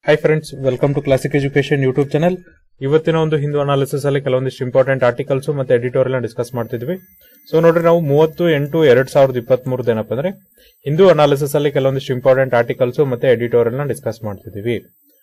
hi friends welcome to classic education YouTube channel ಇವತ್ತಿನ ಒಂದು Hindu analysis ಅಲ್ಲಿ ಕೆಲವೊಂದಿಷ್ಟು ಇಂಪಾರ್ಟೆಂಟ್ ಆರ್ಟಿಕಲ್ಸ್ ಮತ್ತೆ ಎಡಿಟೋರಿಯಲ್ ಡಿಸ್ಕಸ್ ಮಾಡ್ತಿದ್ವಿ ಸೊ ನೋಡ್ರಿ ನಾವು ಮೂವತ್ತು ಎಂಟು ಎರಡ್ ಸಾವಿರದ ಇಪ್ಪತ್ತ್ ಮೂರದ್ದು ಏನಪ್ಪ ಅಂದ್ರೆ ಹಿಂದೂ ಅನಾಲಿಸಿಸ್ ಅಲ್ಲಿ ಕೆಲವೊಂದಿಷ್ಟು ಇಂಪಾರ್ಟೆಂಟ್ ಆರ್ಟಿಕಲ್ಸ್ ಮತ್ತೆ ಎಡಿಟೋರಿಯಲ್ ನ ಡಿಸ್ಕಸ್ ಮಾಡ್ತಿದೀವಿ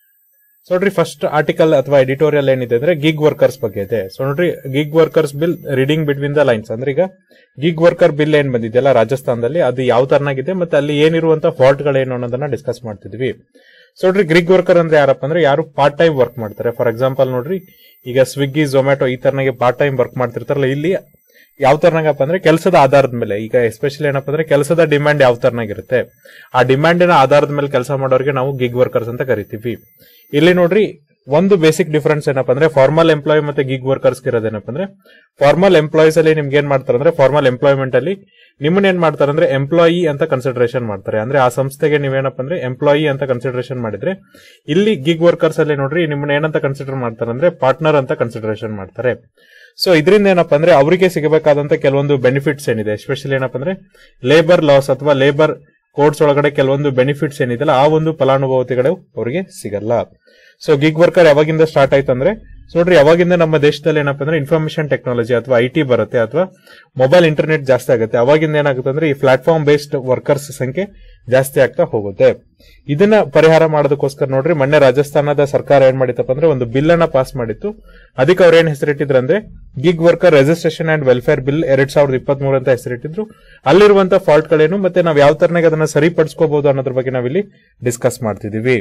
ಸೊ ನೋಡ್ರಿ ಫಸ್ಟ್ ಆರ್ಟಿಕಲ್ ಅಥವಾ ಎಡಿಟೋರಿಯಲ್ ಏನಿದೆ ಅಂದ್ರೆ ಗಿಗ್ ವರ್ಕರ್ಸ್ ಬಗ್ಗೆ ಇದೆ ಸೊ ನೋಡ್ರಿ gig workers bill reading between the lines ಅಂದ್ರೆ ಈಗ ಗಿಗ್ ವರ್ಕರ್ ಬಿಲ್ ಏನ್ ಬಂದಿದೆಯಲ್ಲ ರಾಜಸ್ಥಾನದಲ್ಲಿ ಅದು ಯಾವ ತರನಾಗಿದೆ ಮತ್ತೆ ಅಲ್ಲಿ ಏನಿರುವಂತ ಫಾಲ್ಟ್ ಗಳೇನು ಅನ್ನೋದನ್ನ ಡಿಸ್ಕಸ್ ಮಾಡ್ತಿದ್ವಿ ಸೊ ನೋಡ್ರಿ ಗ್ರಿಗ್ ವರ್ಕರ್ ಅಂದ್ರೆ ಯಾರಪ್ಪ ಅಂದ್ರೆ ಯಾರು ಪಾರ್ಟ್ ಟೈಮ್ ವರ್ಕ್ ಮಾಡ್ತಾರೆ ಫಾರ್ ಎಕ್ಸಾಂಪಲ್ ನೋಡ್ರಿ ಈಗ ಸ್ವಿಗ್ಗಿ ಝೊಮ್ಯಾಟೊ ಈ ತರನಾಗಿ ಪಾರ್ಟ್ ಟೈಮ್ ವರ್ಕ್ ಮಾಡ್ತಿರ್ತಾರಲ್ಲ ಇಲ್ಲಿ ಯಾವ ತರನಾಗಪ್ಪ ಅಂದ್ರೆ ಕೆಲಸದ ಆಧಾರದ ಮೇಲೆ ಈಗ ಎಸ್ಪೆಷಲಿ ಏನಪ್ಪ ಅಂದ್ರೆ ಕೆಲಸದ ಡಿಮ್ಯಾಂಡ್ ಯಾವ ತರನಾಗಿರುತ್ತೆ ಆ ಡಿಮ್ಯಾಂಡಿನ ಆಧಾರದ ಮೇಲೆ ಕೆಲಸ ಮಾಡೋರಿಗೆ ನಾವು ಗಿಗ್ ವರ್ಕರ್ಸ್ ಅಂತ ಕರಿತೀವಿ ಇಲ್ಲಿ ನೋಡ್ರಿ ಒಂದು ಬೇಸಿಕ್ ಡಿಫರೆನ್ಸ್ ಏನಪ್ಪ ಅಂದ್ರೆ ಫಾರ್ಮಲ್ ಎಂಪ್ಲಾಯ್ ಮತ್ತೆ ಗಿಗ್ ವರ್ಕರ್ಸ್ ಇರೋದೇನಪ್ಪ ಅಂದ್ರೆ ಫಾರ್ಮಲ್ ಎಂಪ್ಲಾಯೀಸ್ ಅಲ್ಲಿ ನಿಮ್ಗೆ ಏನ್ ಮಾಡ್ತಾರೆ ಅಂದ್ರೆ ಫಾರ್ಮಲ್ ಎಂಪ್ಲಾಯ್ಮೆಂಟ್ ಅಲ್ಲಿ ನಿಮ್ಮನ್ನ ಏನ್ ಮಾಡ್ತಾರೆ ಅಂದ್ರೆ ಎಂಪ್ಲಾಯಿ ಅಂತ ಕನ್ಸಿಡರೇಷನ್ ಮಾಡ್ತಾರೆ ಅಂದ್ರೆ ಆ ಸಂಸ್ಥೆಗೆ ನೀವೇನಪ್ಪ ಅಂದ್ರೆ ಎಂಪ್ಲಾಯಿ ಅಂತ ಕನ್ಸಿಡರೇಷನ್ ಮಾಡಿದ್ರೆ ಇಲ್ಲಿ ಗಿಗ್ ವರ್ಕರ್ಸ್ ಅಲ್ಲಿ ನೋಡ್ರಿ ನಿಮ್ಮನ್ನ ಏನಂತ ಕನ್ಸಿಡರ್ ಮಾಡ್ತಾರೆ ಅಂದ್ರೆ ಪಾರ್ಟ್ನರ್ ಅಂತ ಕನ್ಸಿಡರೇಷನ್ ಮಾಡ್ತಾರೆ ಸೊ ಇದರಿಂದ ಏನಪ್ಪ ಅಂದ್ರೆ ಅವರಿಗೆ ಸಿಗಬೇಕಾದಂತ ಕೆಲವೊಂದು ಬೆನಿಫಿಟ್ಸ್ ಏನಿದೆ ಎಸ್ಪೆಷಲಿ ಏನಪ್ಪ ಅಂದ್ರೆ ಲೇಬರ್ ಲಾಸ್ ಅಥವಾ ಲೇಬರ್ ಕೋಡ್ಸ್ ಒಳಗಡೆ ಕೆಲವೊಂದು ಬೆನಿಫಿಟ್ಸ್ ಏನಿದೆಲ್ಲ ಆ ಒಂದು ಫಲಾನುಭವತಿಗಳು ಅವರಿಗೆ ಸಿಗಲ್ಲ ಸೊ ಗಿಗ್ ವರ್ಕರ್ ಯಾವಾಗಿಂದ ಸ್ಟಾರ್ಟ್ ಆಯ್ತು ಅಂದ್ರೆ ಸೊ ನೋಡ್ರಿ ಯಾವಾಗಿಂದ ನಮ್ಮ ದೇಶದಲ್ಲಿ ಏನಪ್ಪ ಅಂದ್ರೆ ಇನ್ಫಾರ್ಮೇಶನ್ ಟೆಕ್ನಾಲಜಿ ಅಥವಾ ಐ ಟಿ ಬರುತ್ತೆ ಅಥವಾ ಮೊಬೈಲ್ ಇಂಟರ್ನೆಟ್ ಜಾಸ್ತಿ ಆಗುತ್ತೆ ಅವಾಗಿಂದ ಏನಾಗುತ್ತೆ ಅಂದ್ರೆ ಈ ಪ್ಲಾಟ್ಫಾರ್ಮ್ ಬೇಸ್ಡ್ ವರ್ಕರ್ಸ್ ಸಂಖ್ಯೆ ಜಾಸ್ತಿ ಆಗ್ತಾ ಹೋಗುತ್ತೆ ಇದನ್ನ ಪರಿಹಾರ ಮಾಡೋದಕ್ಕೋಸ್ಕರ ನೋಡ್ರಿ ಮೊನ್ನೆ ರಾಜಸ್ಥಾನದ ಸರ್ಕಾರ ಏನ್ ಮಾಡಿತ್ತಪ್ಪ ಅಂದ್ರೆ ಒಂದು ಬಿಲ್ ಅನ್ನ ಪಾಸ್ ಮಾಡಿತ್ತು ಅದಕ್ಕೆ ಅವ್ರು ಏನ್ ಹೆಸರಿಟ್ಟಿದ್ರು ಅಂದ್ರೆ gig worker registration and welfare bill ಎರಡ್ ಸಾವಿರದ ಇಪ್ಪತ್ತ್ ಮೂರು ಅಂತ ಹೆಸರಿಟ್ಟಿದ್ರು ಅಲ್ಲಿರುವಂತ ಫಾಲ್ಟ್ ಗಳೇನು ಮತ್ತೆ ನಾವ್ ಯಾವ ತರನಾಗಿ ಅದನ್ನ ಸರಿಪಡಿಸ್ಕೋಬಹುದು ಅನ್ನೋದ್ರ ಬಗ್ಗೆ ನಾವಿಲ್ಲಿ ಡಿಸ್ಕಸ್ ಮಾಡ್ತಿದೀವಿ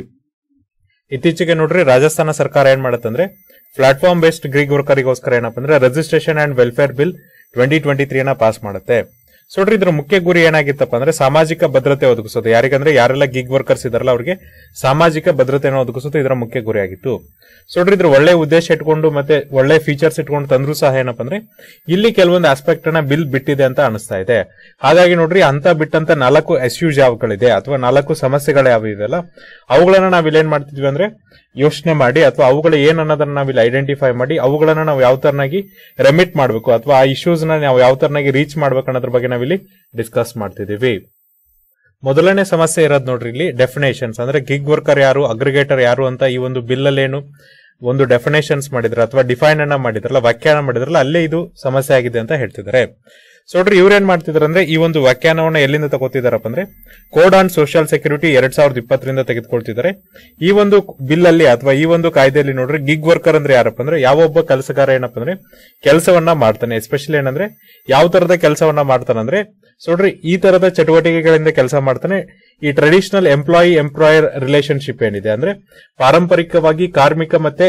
ಇತ್ತೀಚೆಗೆ ನೋಡ್ರಿ ರಾಜಸ್ಥಾನ ಸರ್ಕಾರ ಏನ್ ಮಾಡತ್ತಂದ್ರೆ ಪ್ಲಾಟ್ಫಾರ್ಮ್ ಬೇಸ್ಡ್ ಗ್ರಿಗ್ ವರ್ಕರಿಗೋಸ್ಕರ ಏನಪ್ಪ ಅಂದ್ರೆ registration and welfare bill twenty twenty three ನ ಪಾಸ್ ಮಾಡುತ್ತೆ ಸೊ ನೋಡ್ರಿ ಇದ್ರ ಮುಖ್ಯ ಗುರಿ ಏನಾಗಿತ್ತಪ್ಪ ಅಂದ್ರೆ ಸಾಮಾಜಿಕ ಭದ್ರತೆ ಒದಗಿಸೋದು ಯಾರಿಗಂದ್ರೆ ಯಾರೆಲ್ಲ ಗಿಗ್ ವರ್ಕರ್ಸ್ ಇದಾರಲ್ಲ ಅವರಿಗೆ ಸಾಮಾಜಿಕ ಭದ್ರತೆಯನ್ನು ಒದಗಿಸೋದು ಇದರ ಮುಖ್ಯ ಗುರಿ ಆಗಿತ್ತು ಸೊ ನೋಡ್ರಿ ಇದ್ರ ಒಳ್ಳೆ ಉದ್ದೇಶ ಇಟ್ಕೊಂಡು ಮತ್ತೆ ಒಳ್ಳೆ ಫೀಚರ್ಸ್ ಇಟ್ಕೊಂಡು ತಂದ್ರು ಸಹ ಏನಪ್ಪ ಅಂದ್ರೆ ಇಲ್ಲಿ ಕೆಲವೊಂದು ಆಸ್ಪೆಕ್ಟ್ ಅನ್ನ ಬಿಲ್ ಬಿಟ್ಟಿದೆ ಅಂತ ಅನಿಸ್ತಾ ಇದೆ ಹಾಗಾಗಿ ನೋಡ್ರಿ ಅಂತ ಬಿಟ್ಟಂತ ನಾಲ್ಕು ಎಸ್ಯೂಸ್ ಯಾವ್ಗಳಿದೆ ಅಥವಾ ನಾಲ್ಕು ಸಮಸ್ಯೆಗಳು ಯಾವ ಇದೆಯಲ್ಲ ಅವುಗಳನ್ನ ನಾವ್ ಇಲ್ಲಿ ಏನ್ ಮಾಡ್ತಿದ್ವಿ ಅಂದ್ರೆ ಯೋಚನೆ ಮಾಡಿ ಅಥವಾ ಅವುಗಳು ಏನ್ ಅನ್ನೋದನ್ನ ನಾವ್ ಇಲ್ಲಿ ಐಡೆಂಟಿಫೈ ಮಾಡಿ ಅವುಗಳನ್ನ ನಾವು ಯಾವ ತರನಾಗಿ ರೆಮಿಟ್ ಮಾಡಬೇಕು ಅಥವಾ ಆ ಇಶ್ಯೂಸ್ ನ ನಾವು ಯಾವ ತರನಾಗಿ ರೀಚ್ ಮಾಡ್ಬೇಕು ಅನ್ನೋದ್ರ ಬಗ್ಗೆ ನಾವಿಲ್ಲಿ ಡಿಸ್ಕಸ್ ಮಾಡ್ತಿದೀವಿ ಮೊದಲನೇ ಸಮಸ್ಯೆ ಇರೋದು ನೋಡ್ರಿ ಇಲ್ಲಿ ಡೆಫಿನೇಷನ್ಸ್ ಅಂದ್ರೆ ಗಿಗ್ ವರ್ಕರ್ ಯಾರು ಅಗ್ರಿಗೇಟರ್ ಯಾರು ಅಂತ ಈ ಒಂದು ಬಿಲ್ ಅಲ್ಲೇನು ಒಂದು ಡೆಫಿನೇಷನ್ಸ್ ಮಾಡಿದ್ರ ಅಥವಾ ಡಿಫೈನ್ ಅನ್ನ ಮಾಡಿದ್ರಲ್ಲ ವ್ಯಾಖ್ಯಾನ ಮಾಡಿದ್ರಲ್ಲ ಅಲ್ಲೇ ಇದು ಸಮಸ್ಯೆ ಆಗಿದೆ ಅಂತ ಹೇಳ್ತಿದ್ದಾರೆ ಸೊ ನೋಡ್ರಿ ಇವ್ರು ಏನ್ ಮಾಡ್ತಿದಾರೆ ಅಂದ್ರೆ ಈ ಒಂದು ವ್ಯಾಖ್ಯಾನವನ್ನ ಎಲ್ಲಿಂದ ತಗೋತಿದಾರಪ್ಪ ಅಂದ್ರೆ ಕೋಡ್ ಆನ್ ಸೋಷಿಯಲ್ ಸೆಕ್ಯೂರಿಟಿ ಎರಡ್ ಸಾವಿರದ ಇಪ್ಪತ್ತರಿಂದ ತೆಗೆದುಕೊಳ್ತಿದ್ದಾರೆ ಈ ಒಂದು ಬಿಲ್ ಅಲ್ಲಿ ಅಥವಾ ಈ ಒಂದು ಕಾಯ್ದೆಯಲ್ಲಿ ನೋಡ್ರಿ ಗಿಗ್ ವರ್ಕರ್ ಅಂದ್ರೆ ಯಾರಪ್ಪ ಅಂದ್ರೆ ಯಾವೊಬ್ಬ ಕೆಲಸಗಾರ ಏನಪ್ಪ ಅಂದ್ರೆ ಕೆಲಸವನ್ನ ಮಾಡ್ತಾನೆ ಎಸ್ಪೆಷಲಿ ಏನಂದ್ರೆ ಯಾವ ತರದ ಕೆಲಸವನ್ನ ಮಾಡ್ತಾನಂದ್ರೆ ಸೊ ನೋಡ್ರಿ ಈ ತರದ ಚಟುವಟಿಕೆಗಳಿಂದ ಕೆಲಸ ಮಾಡ್ತಾನೆ ಈ ಟ್ರೆಡಿಷನಲ್ ಎಂಪ್ಲಾಯಿ ಎಂಪ್ಲಾಯರ್ ರಿಲೇಶನ್ಶಿಪ್ ಏನಿದೆ ಅಂದ್ರೆ ಪಾರಂಪರಿಕವಾಗಿ ಕಾರ್ಮಿಕ ಮತ್ತೆ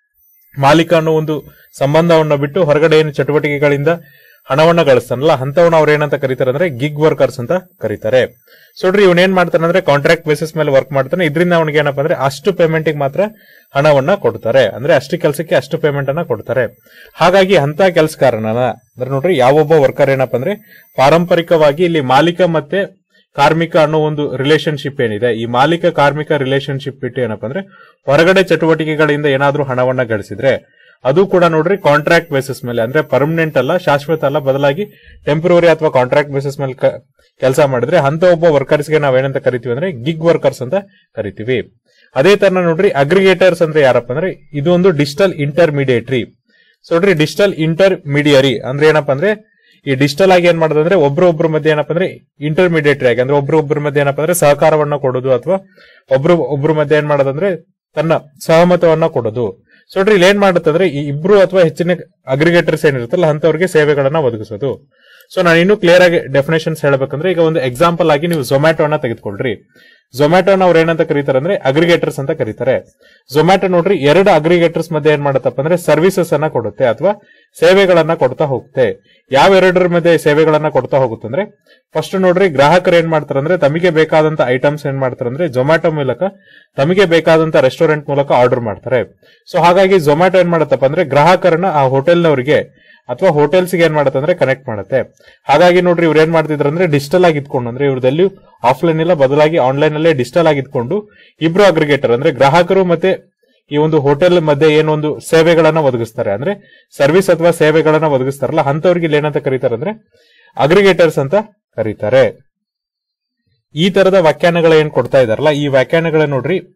ಮಾಲೀಕ ಅನ್ನೋ ಒಂದು ಸಂಬಂಧವನ್ನ ಬಿಟ್ಟು ಹೊರಗಡೆ ಏನು ಚಟುವಟಿಕೆಗಳಿಂದ ಹಣವನ್ನ ಗಳಿಸ್ತಾನಲ್ಲ ಅಂತವನ್ನ ಅವ್ರು ಏನಂತ ಕರೀತಾರೆ ಅಂದ್ರೆ ಗಿಗ್ ವರ್ಕರ್ಸ್ ಅಂತ ಕರೀತಾರೆ ಸೊ ನೋಡ್ರಿ ಇವನ್ ಏನ್ ಮಾಡ್ತಾನೆ ಅಂದ್ರೆ ಕಾಂಟ್ರಾಕ್ಟ್ ಬೇಸಿಸ್ ಮೇಲೆ ವರ್ಕ್ ಮಾಡ್ತಾನೆ ಇದರಿಂದ ಅವನಿಗೆ ಏನಪ್ಪ ಅಂದ್ರೆ ಅಷ್ಟು ಪೇಮೆಂಟ್ ಮಾತ್ರ ಹಣವನ್ನ ಕೊಡ್ತಾರೆ ಅಂದ್ರೆ ಅಷ್ಟು ಕೆಲಸಕ್ಕೆ ಅಷ್ಟು ಪೇಮೆಂಟ್ ಅನ್ನ ಕೊಡ್ತಾರೆ ಹಾಗಾಗಿ ಅಂತ ಕೆಲಸಗಾರನ ಅಂದ್ರೆ ನೋಡ್ರಿ ಯಾವೊಬ್ಬ ವರ್ಕರ್ ಏನಪ್ಪ ಅಂದ್ರೆ ಪಾರಂಪರಿಕವಾಗಿ ಇಲ್ಲಿ ಮಾಲೀಕ ಮತ್ತೆ ಕಾರ್ಮಿಕ ಅನ್ನೋ ಒಂದು ರಿಲೇಶನ್ಶಿಪ್ ಏನಿದೆ ಈ ಮಾಲೀಕ ಕಾರ್ಮಿಕ ರಿಲೇಶನ್ಶಿಪ್ ಬಿಟ್ಟು ಏನಪ್ಪ ಅಂದ್ರೆ ಹೊರಗಡೆ ಚಟುವಟಿಕೆಗಳಿಂದ ಏನಾದ್ರೂ ಹಣವನ್ನ ಗಳಿಸಿದ್ರೆ ಅದು ಕೂಡ ನೋಡ್ರಿ ಕಾಂಟ್ರಾಕ್ಟ್ ಬೇಸಿಸ್ ಮೇಲೆ ಅಂದ್ರೆ ಪರ್ಮನೆಂಟ್ ಅಲ್ಲ ಶಾಶ್ವತ ಅಲ್ಲ ಬದಲಾಗಿ ಟೆಂಪರರಿ ಅಥವಾ ಕಾಂಟ್ರಾಕ್ಟ್ ಬೇಸಿಸ್ ಮೇಲೆ ಕೆಲಸ ಮಾಡಿದ್ರೆ ಅಂತ ಒಬ್ಬ ವರ್ಕರ್ಸ್ಗೆ ನಾವೇನಂತ ಕರಿತೀವಿ ಅಂದ್ರೆ ಗಿಗ್ ವರ್ಕರ್ಸ್ ಅಂತ ಕರಿತೀವಿ ಅದೇ ತರ ನೋಡ್ರಿ ಅಗ್ರಿಗೇಟರ್ಸ್ ಅಂದ್ರೆ ಯಾರಪ್ಪ ಅಂದ್ರೆ ಇದು ಒಂದು ಡಿಜಿಟಲ್ ಇಂಟರ್ಮೀಡಿಯೇಟ್ರಿ ಸೊ ನೋಡ್ರಿ ಡಿಜಿಟಲ್ ಇಂಟರ್ಮೀಡಿಯರಿ ಅಂದ್ರೆ ಏನಪ್ಪ ಅಂದ್ರೆ ಈ ಡಿಜಿಟಲ್ ಆಗಿ ಏನ್ ಮಾಡೋದಂದ್ರೆ ಒಬ್ರು ಒಬ್ರ ಮಧ್ಯೆ ಏನಪ್ಪ ಅಂದ್ರೆ ಇಂಟರ್ಮೀಡಿಯೇಟ್ರಿ ಆಗಿ ಅಂದ್ರೆ ಒಬ್ರು ಒಬ್ರ ಮಧ್ಯೆ ಏನಪ್ಪ ಅಂದ್ರೆ ಸಹಕಾರವನ್ನ ಕೊಡೋದು ಅಥವಾ ಒಬ್ರು ಒಬ್ರ ಮಧ್ಯೆ ಏನ್ ಮಾಡೋದಂದ್ರೆ ತನ್ನ ಸಹಮತವನ್ನ ಕೊಡೋದು ಸೊ ನೋಡ್ರಿ ಇಲ್ಲಿ ಏನ್ ಮಾಡುತ್ತಂದ್ರೆ ಈ ಇಬ್ರು ಅಥವಾ ಹೆಚ್ಚಿನ ಅಗ್ರಿಗೇಟರ್ಸ್ ಏನಿರುತ್ತಲ್ಲ ಅಂತವ್ರಿಗೆ ಸೇವೆಗಳನ್ನ ಒದಗಿಸೋದು ಸೊ ನಾನು ಇನ್ನೂ ಕ್ಲಿಯರ್ ಆಗಿ ಡೆಫಿನೇಷನ್ಸ್ ಹೇಳ್ಬೇಕಂದ್ರೆ ಈಗ ಒಂದು ಎಕ್ಸಾಂಪಲ್ ಆಗಿ ನೀವು ಝೊಮ್ಯಾಟೋನ ತೆಗೆದುಕೊಳ್ರಿ ಝೊಮ್ಯಾಟೋನ ಅವ್ರು ಏನಂತ ಕರೀತಾರೆ ಅಂದ್ರೆ ಅಗ್ರಿಗೇಟರ್ಸ್ ಅಂತ ಕರೀತಾರೆ ಝೊಮ್ಯಾಟೊ ನೋಡ್ರಿ ಎರಡು ಅಗ್ರಿಗೇಟರ್ಸ್ ಮಧ್ಯೆ ಏನ್ ಮಾಡತ್ತಪ್ಪ ಅಂದ್ರೆ ಸರ್ವಿಸಸ್ ಅನ್ನ ಕೊಡುತ್ತೆ ಅಥವಾ ಸೇವೆಗಳನ್ನ ಕೊಡ್ತಾ ಹೋಗುತ್ತೆ ಯಾವ ಎರಡರ ಮಧ್ಯೆ ಸೇವೆಗಳನ್ನ ಕೊಡ್ತಾ ಹೋಗುತ್ತೆ ಅಂದ್ರೆ ಫಸ್ಟ್ ನೋಡ್ರಿ ಗ್ರಾಹಕರು ಏನ್ ಮಾಡ್ತಾರೆ ಅಂದ್ರೆ ತಮಗೆ ಬೇಕಾದಂತ ಐಟಮ್ಸ್ ಏನ್ ಮಾಡ್ತಾರೆ ಅಂದ್ರೆ ಝೊಮ್ಯಾಟೊ ಮೂಲಕ ತಮಗೆ ಬೇಕಾದಂತ ರೆಸ್ಟೋರೆಂಟ್ ಮೂಲಕ ಆರ್ಡರ್ ಮಾಡ್ತಾರೆ ಸೊ ಹಾಗಾಗಿ ಝೊಮ್ಯಾಟೊ ಏನ್ ಮಾಡತ್ತಪ್ಪ ಅಂದ್ರೆ ಗ್ರಾಹಕರನ್ನ ಆ ಹೋಟೆಲ್ನವರಿಗೆ ಅಥವಾ ಹೋಟೆಲ್ಸ್ ಏನ್ ಮಾಡುತ್ತೆ ಅಂದ್ರೆ ಕನೆಕ್ಟ್ ಮಾಡುತ್ತೆ ಹಾಗಾಗಿ ನೋಡ್ರಿ ಇವ್ರು ಏನ್ ಮಾಡ್ತಿದ್ರು ಅಂದ್ರೆ ಡಿಜಿಟಲ್ ಆಗಿ ಇದ್ಕೊಂಡು ಅಂದ್ರೆ ಇವ್ರದಲ್ಲಿ ಆಫ್ಲೈನ್ ಇಲ್ಲ ಬದಲಾಗಿ ಆನ್ಲೈನ್ ಅಲ್ಲೇ ಡಿಜಿಟಲ್ ಆಗಿ ಇದ್ಕೊಂಡು ಇಬ್ರು ಅಗ್ರಿಗೇಟರ್ ಅಂದ್ರೆ ಗ್ರಾಹಕರು ಮತ್ತೆ ಈ ಒಂದು ಹೋಟೆಲ್ ಮಧ್ಯೆ ಏನೊಂದು ಸೇವೆಗಳನ್ನ ಒದಗಿಸ್ತಾರೆ ಅಂದ್ರೆ ಸರ್ವಿಸ್ ಅಥವಾ ಸೇವೆಗಳನ್ನ ಒದಗಿಸ್ತಾರಲ್ಲ ಅಂತವ್ರಿಗೆ ಇಲ್ಲಿ ಏನಂತ ಕರೀತಾರೆ ಅಂದ್ರೆ ಅಗ್ರಿಗೇಟರ್ಸ್ ಅಂತ ಕರೀತಾರೆ ಈ ತರದ ವ್ಯಾಖ್ಯಾನಗಳ ಏನ್ ಕೊಡ್ತಾ ಇದಾರಲ್ಲ ಈ ವ್ಯಾಖ್ಯಾನಗಳ ನೋಡ್ರಿ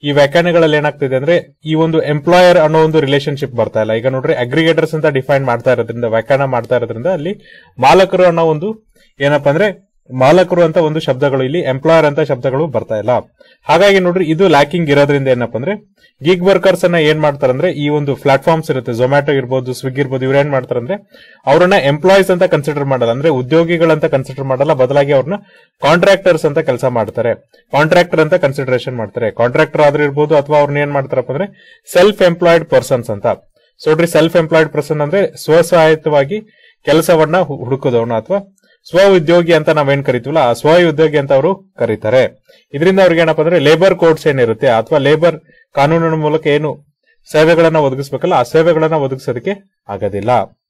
ಈ ವ್ಯಾಖ್ಯಾನಗಳಲ್ಲಿ ಏನಾಗ್ತಿದೆ ಅಂದ್ರೆ ಈ ಒಂದು ಎಂಪ್ಲಾಯರ್ ಅನ್ನೋ ಒಂದು ರಿಲೇಶನ್ಶಿಪ್ ಬರ್ತಾ ಇಲ್ಲ ಈಗ ನೋಡ್ರಿ ಅಗ್ರಿಗೇಟರ್ಸ್ ಅಂತ ಡಿಫೈನ್ ಮಾಡ್ತಾ ಇರೋದ್ರಿಂದ ವ್ಯಾಖ್ಯಾನ ಮಾಡ್ತಾ ಇರೋದ್ರಿಂದ ಅಲ್ಲಿ ಮಾಲಕರು ಅನ್ನೋ ಒಂದು ಏನಪ್ಪಾ ಅಂದ್ರೆ ಮಾಲಕರು ಅಂತ ಒಂದು ಶಬ್ದಗಳು ಇಲ್ಲಿ ಎಂಪ್ಲಾಯರ್ ಅಂತ ಶಬ್ದಗಳು ಬರ್ತಾ ಇಲ್ಲ ಹಾಗಾಗಿ ನೋಡ್ರಿ ಇದು ಲ್ಯಾಕಿಂಗ್ ಇರೋದ್ರಿಂದ ಏನಪ್ಪಾ ಅಂದ್ರೆ ಗಿಗ್ ವರ್ಕರ್ಸ್ ಅನ್ನ ಏನ್ ಮಾಡ್ತಾರಂದ್ರೆ ಈ ಒಂದು ಪ್ಲಾಟ್ಫಾರ್ಮ್ಸ್ ಇರುತ್ತೆ ಝೊಮ್ಯಾಟೊ ಇರ್ಬೋದು ಸ್ವಿಗ್ಗಿ ಇರ್ಬೋದು ಇವ್ರು ಏನ್ ಮಾಡ್ತಾರಂದ್ರೆ ಅವ್ರನ್ನ ಎಂಪ್ಲಾಯೀಸ್ ಅಂತ ಕನ್ಸಿಡರ್ ಮಾಡಲ್ಲ ಅಂದ್ರೆ ಉದ್ಯೋಗಿಗಳಂತ ಕನ್ಸಿಡರ್ ಮಾಡಲ್ಲ ಬದಲಾಗಿ ಅವ್ರನ್ನ ಕಾಂಟ್ರಾಕ್ಟರ್ಸ್ ಅಂತ ಕೆಲಸ ಮಾಡ್ತಾರೆ ಕಾಂಟ್ರಾಕ್ಟರ್ ಅಂತ ಕನ್ಸಿಡರೇಷನ್ ಮಾಡ್ತಾರೆ ಕಾಂಟ್ರಾಕ್ಟರ್ ಆದ್ರೆ ಇರ್ಬೋದು ಅಥವಾ ಅವ್ರನ್ನ ಏನ್ ಮಾಡ್ತಾರಪ್ಪ ಅಂದ್ರೆ ಸೆಲ್ಫ್ ಎಂಪ್ಲಾಯ್ಡ್ ಪರ್ಸನ್ಸ್ ಅಂತ ಸೊ ನೋಡ್ರಿ ಸೆಲ್ಫ್ ಎಂಪ್ಲಾಯ್ಡ್ ಪರ್ಸನ್ ಅಂದ್ರೆ ಸ್ವಸಹಾಯತವಾಗಿ ಕೆಲಸವನ್ನ ಹು- ಹುಡುಕೋದವನು ಅಥವಾ ಸ್ವ ಉದ್ಯೋಗಿ ಅಂತ ನಾವೇನ್ ಕರಿತೀವಲ್ಲ ಆ ಸ್ವ ಉದ್ಯೋಗಿ ಅಂತ ಅವರು ಕರೀತಾರೆ ಇದರಿಂದ ಅವ್ರಿಗೆ ಏನಪ್ಪಾ ಅಂದ್ರೆ ಲೇಬರ್ ಕೋಡ್ಸ್ ಏನಿರುತ್ತೆ ಅಥವಾ ಲೇಬರ್ ಕಾನೂನಿನ ಮೂಲಕ ಏನು ಸೇವೆಗಳನ್ನ ಒದಗಿಸ್ಬೇಕಲ್ಲ ಆ ಸೇವೆಗಳನ್ನ ಒದಗಿಸೋದಕ್ಕೆ ಆಗೋದಿಲ್ಲ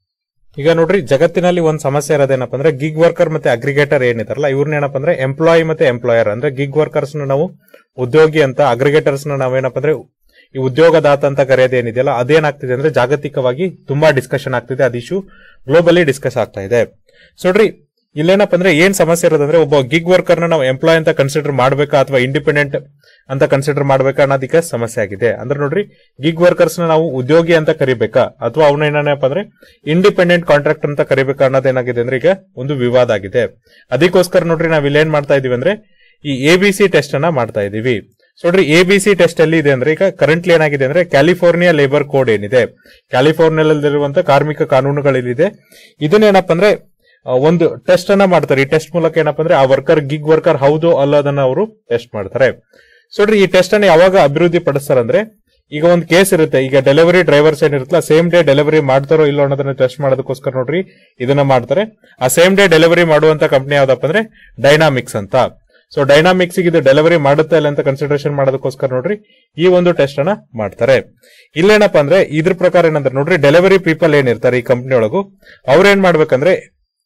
ಈಗ ನೋಡ್ರಿ ಜಗತ್ತಿನಲ್ಲಿ ಒಂದ್ ಸಮಸ್ಯೆ ಇರೋದೇನಪ್ಪ ಅಂದ್ರೆ ಗಿಗ್ ವರ್ಕರ್ ಮತ್ತೆ ಅಗ್ರಿಗೇಟರ್ ಏನಿದಾರಲ್ಲ ಇವ್ರನ್ನ ಏನಪ್ಪ ಅಂದ್ರೆ ಎಂಪ್ಲಾಯಿ ಮತ್ತೆ ಎಂಪ್ಲಾಯರ್ ಅಂದ್ರೆ ಗಿಗ್ ವರ್ಕರ್ಸ್ ನಾವು ಉದ್ಯೋಗಿ ಅಂತ ಅಗ್ರಿಗೇಟರ್ಸ್ ನಾವೇನಪ್ಪ ಅಂದ್ರೆ ಈ ಉದ್ಯೋಗದಾತ ಅಂತ ಕರೆಯೋದು ಏನಿದೆಯಲ್ಲ ಅದೇನಾಗ್ತಿದೆ ಅಂದ್ರೆ ಜಾಗತಿಕವಾಗಿ ತುಂಬಾ ಡಿಸ್ಕಷನ್ ಆಗ್ತಿದೆ ಅದು ಇಶ್ಯೂ ಗ್ಲೋಬಲಿ ಡಿಸ್ಕಸ್ ಆಗ್ತಾ ಇದೆ ಸೊ ನೋಡ್ರಿ ಇಲ್ಲೇನಪ್ಪ ಅಂದ್ರೆ ಏನ್ ಸಮಸ್ಯೆ ಇರೋದಂದ್ರೆ ಒಬ್ಬ ಗಿಗ್ ವರ್ಕರ್ ನ ನಾವು ಎಂಪ್ಲಾಯ್ ಅಂತ ಕನ್ಸಿಡರ್ ಮಾಡ್ಬೇಕಾ ಅಥವಾ ಇಂಡಿಪೆಂಡೆಂಟ್ ಅಂತ ಕನ್ಸಿಡರ್ ಮಾಡ್ಬೇಕಾ ಅನ್ನೋದಕ್ಕೆ ಸಮಸ್ಯೆ ಆಗಿದೆ ಅಂದ್ರೆ ನೋಡ್ರಿ ಗಿಗ್ ವರ್ಕರ್ಸ್ ನ ನಾವು ಉದ್ಯೋಗಿ ಅಂತ ಕರಿಬೇಕಾ ಅಥವಾ ಅವನ ಏನಪ್ಪ ಅಂದ್ರೆ ಇಂಡಿಪೆಂಡೆಂಟ್ ಕಾಂಟ್ರಾಕ್ಟ್ ಅಂತ ಕರಿಬೇಕಾ ಅನ್ನೋದೇನಾಗಿದೆ ಅಂದ್ರೆ ಈಗ ಒಂದು ವಿವಾದ ಆಗಿದೆ ಅದಕ್ಕೋಸ್ಕರ ನೋಡ್ರಿ ನಾವ್ ಇಲ್ಲೇನ್ ಮಾಡ್ತಾ ಇದೀವಿ ಅಂದ್ರೆ ಈ ಎ ಬಿ ಸಿ ಟೆಸ್ಟ್ ಅನ್ನ ಮಾಡ್ತಾ ಇದೀವಿ ಸೊ ನೋಡ್ರಿ ಎ ಬಿ ಸಿ ಟೆಸ್ಟ್ ಅಲ್ಲಿ ಇದೆ ಅಂದ್ರೆ ಈಗ ಕರೆಂಟ್ಲಿ ಏನಾಗಿದೆ ಅಂದ್ರೆ ಕ್ಯಾಲಿಫೋರ್ನಿಯಾ ಲೇಬರ್ ಕೋಡ್ ಏನಿದೆ ಕ್ಯಾಲಿಫೋರ್ನಿಯಾದಲ್ಲಿರುವಂತ ಕಾರ್ಮಿಕ ಕಾನೂನುಗಳೇನಿದೆ ಇದನ್ನೇನಪ್ಪ ಅಂದ್ರೆ ಆ, ಒಂದು ಟೆಸ್ಟ್ ಅನ್ನ ಮಾಡ್ತಾರೆ ಈ ಟೆಸ್ಟ್ ಮೂಲಕ ಏನಪ್ಪ ಅಂದ್ರೆ ಆ ವರ್ಕರ್ ಗಿಗ್ ವರ್ಕರ್ ಹೌದು ಅಲ್ಲೋದನ್ನ ಅವರು ಟೆಸ್ಟ್ ಮಾಡ್ತಾರೆ ಸೊ ನೋಡ್ರಿ ಈ ಟೆಸ್ಟ್ ಅನ್ನ ಯಾವಾಗ ಅಭಿವೃದ್ಧಿ ಪಡಿಸ್ತಾರೆ ಅಂದ್ರೆ ಈಗ ಒಂದು ಕೇಸ್ ಇರುತ್ತೆ ಈಗ ಡೆಲಿವರಿ ಡ್ರೈವರ್ಸ್ ಏನಿರುತ್ತಲ್ಲ ಸೇಮ್ ಡೇ ಡೆಲಿವರಿ ಮಾಡ್ತಾರೋ ಇಲ್ಲೋ ಅನ್ನೋದನ್ನ ಟೆಸ್ಟ್ ಮಾಡೋದಕ್ಕೋಸ್ಕರ ನೋಡ್ರಿ ಇದನ್ನ ಮಾಡ್ತಾರೆ ಆ ಸೇಮ್ ಡೇ ಡೆಲಿವರಿ ಮಾಡುವಂತ ಕಂಪನಿ ಯಾವ್ದಪ್ಪ ಅಂದ್ರೆ ಡೈನಾಮಿಕ್ಸ್ ಅಂತ ಸೊ ಡೈನಾಮಿಕ್ಸ್ ಇದು ಡೆಲಿವರಿ ಮಾಡುತ್ತಾ ಇಲ್ಲ ಅಂತ ಕನ್ಸಿಡರೇಷನ್ ಮಾಡೋದಕ್ಕೋಸ್ಕರ ನೋಡ್ರಿ ಈ ಒಂದು ಟೆಸ್ಟ್ ಅನ್ನ ಮಾಡ್ತಾರೆ ಇಲ್ಲೇನಪ್ಪ ಅಂದ್ರೆ ಇದ್ರ ಪ್ರಕಾರ ಏನಂದ್ರೆ ನೋಡ್ರಿ ಡೆಲಿವರಿ ಪೀಪಲ್ ಏನಿರ್ತಾರೆ ಈ ಕಂಪನಿ ಒಳಗು ಅವ್ರೇನ್ ಮಾಡ್ಬೇಕಂದ್ರೆ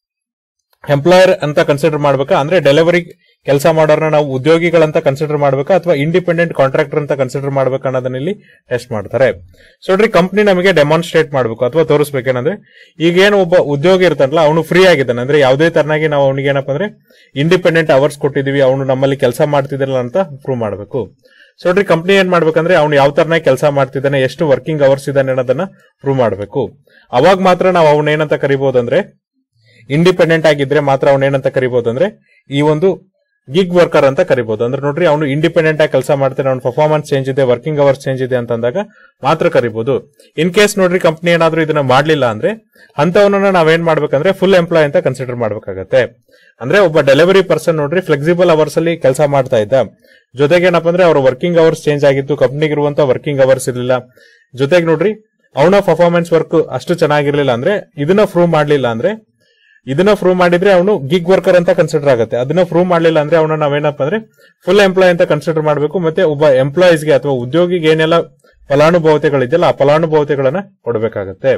ಎಂಪ್ಲಾಯರ್ ಅಂತ ಕನ್ಸಿಡರ್ ಮಾಡ್ಬೇಕಾ ಅಂದ್ರೆ ಡೆಲಿವರಿ ಕೆಲಸ ಮಾಡೋರ್ನ ನಾವು ಉದ್ಯೋಗಿಗಳಂತ ಕನ್ಸಿಡರ್ ಮಾಡ್ಬೇಕಾ ಅಥವಾ ಇಂಡಿಪೆಂಡೆಂಟ್ ಕಾಂಟ್ರಾಕ್ಟರ್ ಅಂತ ಕನ್ಸಿಡರ್ ಮಾಡ್ಬೇಕಾ ಅನ್ನೋದನ್ನ ಇಲ್ಲಿ ಟೆಸ್ಟ್ ಮಾಡ್ತಾರೆ ಸೊ ನೋಡ್ರಿ ಕಂಪ್ನಿ ನಮಗೆ ಡೆಮಾನ್ಸ್ಟ್ರೇಟ್ ಮಾಡ್ಬೇಕು ಅಥವಾ ತೋರಿಸ್ಬೇಕೇನಂದ್ರೆ ಈಗ ಏನು ಒಬ್ಬ ಉದ್ಯೋಗಿ ಇರ್ತಾನಲ್ಲ ಅವನು ಫ್ರೀ ಆಗಿದ್ದಾನೆ ಅಂದ್ರೆ ಯಾವುದೇ ತರನಾಗಿ ನಾವು ಅವನಿಗೆ ಏನಪ್ಪ ಅಂದ್ರೆ ಇಂಡಿಪೆಂಡೆಂಟ್ ಅವರ್ಸ್ ಕೊಟ್ಟಿದೀವಿ ಅವನು ನಮ್ಮಲ್ಲಿ ಕೆಲಸ ಮಾಡ್ತಿದ್ದಿಲ್ಲ ಅಂತ ಪ್ರೂವ್ ಮಾಡಬೇಕು ಸೊ ನೋಡ್ರಿ ಕಂಪ್ನಿ ಏನ್ ಮಾಡ್ಬೇಕಂದ್ರೆ ಅವ್ನು ಯಾವ ತರನಾಗಿ ಕೆಲಸ ಮಾಡ್ತಿದ್ದಾನೆ ಎಷ್ಟು ವರ್ಕಿಂಗ್ ಅವರ್ಸ್ ಇದ್ದಾನೆ ಅನ್ನೋದನ್ನ ಪ್ರೂವ್ ಮಾಡಬೇಕು ಅವಾಗ ಮಾತ್ರ ನಾವು ಅವನ ಏನಂತ ಕರಿಬಹುದಂದ್ರೆ ಇಂಡಿಪೆಂಡೆಂಟ್ ಆಗಿದ್ರೆ ಮಾತ್ರ ಅವನ ಏನಂತ ಕರಿಬಹುದು ಅಂದ್ರೆ ಈ ಒಂದು ಗಿಗ್ ವರ್ಕರ್ ಅಂತ ಕರಿಬಹುದು ಅಂದ್ರೆ ನೋಡ್ರಿ ಅವನು ಇಂಡಿಪೆಂಡೆಂಟ್ ಆಗಿ ಕೆಲಸ ಮಾಡ್ತಾನೆ ಅವ್ನ ಪರ್ಫಾರ್ಮೆನ್ಸ್ ಚೇಂಜ್ ಇದೆ ವರ್ಕಿಂಗ್ ಅವರ್ಸ್ ಚೇಂಜ್ ಇದೆ ಅಂತ ಅಂದಾಗ ಮಾತ್ರ ಕರಿಬಹುದು ಇನ್ ಕೇಸ್ ನೋಡ್ರಿ ಕಂಪ್ನಿ ಏನಾದ್ರೂ ಇದನ್ನ ಮಾಡ್ಲಿಲ್ಲ ಅಂದ್ರೆ ಅಂತವನನ್ನ ನಾವೇನ್ ಮಾಡ್ಬೇಕಂದ್ರೆ ಫುಲ್ ಎಂಪ್ಲಾಯ್ ಅಂತ ಕನ್ಸಿಡರ್ ಮಾಡ್ಬೇಕಾಗತ್ತೆ ಅಂದ್ರೆ ಒಬ್ಬ ಡೆಲಿವರಿ ಪರ್ಸನ್ ನೋಡ್ರಿ ಫ್ಲೆಕ್ಸಿಬಲ್ ಅವರ್ಸ್ ಅಲ್ಲಿ ಕೆಲಸ ಮಾಡ್ತಾ ಇದ್ದ ಜೊತೆಗೆ ಏನಪ್ಪ ಅಂದ್ರೆ ಅವ್ರ ವರ್ಕಿಂಗ್ ಅವರ್ಸ್ ಚೇಂಜ್ ಆಗಿತ್ತು ಕಂಪ್ನಿಗೆ ಇರುವಂತ ವರ್ಕಿಂಗ್ ಅವರ್ಸ್ ಇರಲಿಲ್ಲ ಜೊತೆಗೆ ನೋಡ್ರಿ ಅವನ ಪರ್ಫಾರ್ಮೆನ್ಸ್ ವರ್ಕ್ ಅಷ್ಟು ಚೆನ್ನಾಗಿರ್ಲಿಲ್ಲ ಅಂದ್ರೆ ಇದನ್ನ ಪ್ರೂವ್ ಮಾಡ್ಲಿಲ್ಲ ಅಂದ್ರೆ ಇದನ್ನ ಪ್ರೂವ್ ಮಾಡಿದ್ರೆ ಅವನು ಗಿಗ್ ವರ್ಕರ್ ಅಂತ ಕನ್ಸಿಡರ್ ಆಗುತ್ತೆ ಅದನ್ನ ಪ್ರೂವ್ ಮಾಡ್ಲಿಲ್ಲ ಅಂದ್ರೆ ಅವನ ನಾವೇನಪ್ಪ ಅಂದ್ರೆ ಫುಲ್ ಎಂಪ್ಲಾಯ್ ಅಂತ ಕನ್ಸಿಡರ್ ಮಾಡಬೇಕು ಮತ್ತೆ ಒಬ್ಬ ಎಂಪ್ಲಾಯೀಸ್ಗೆ ಅಥವಾ ಉದ್ಯೋಗಿಗೆ ಏನೆಲ್ಲ ಫಲಾನುಭವತೆಗಳಿದೆಯಲ್ಲ ಆ ಫಲಾನುಭವತೆಗಳನ್ನ ಕೊಡಬೇಕಾಗತ್ತೆ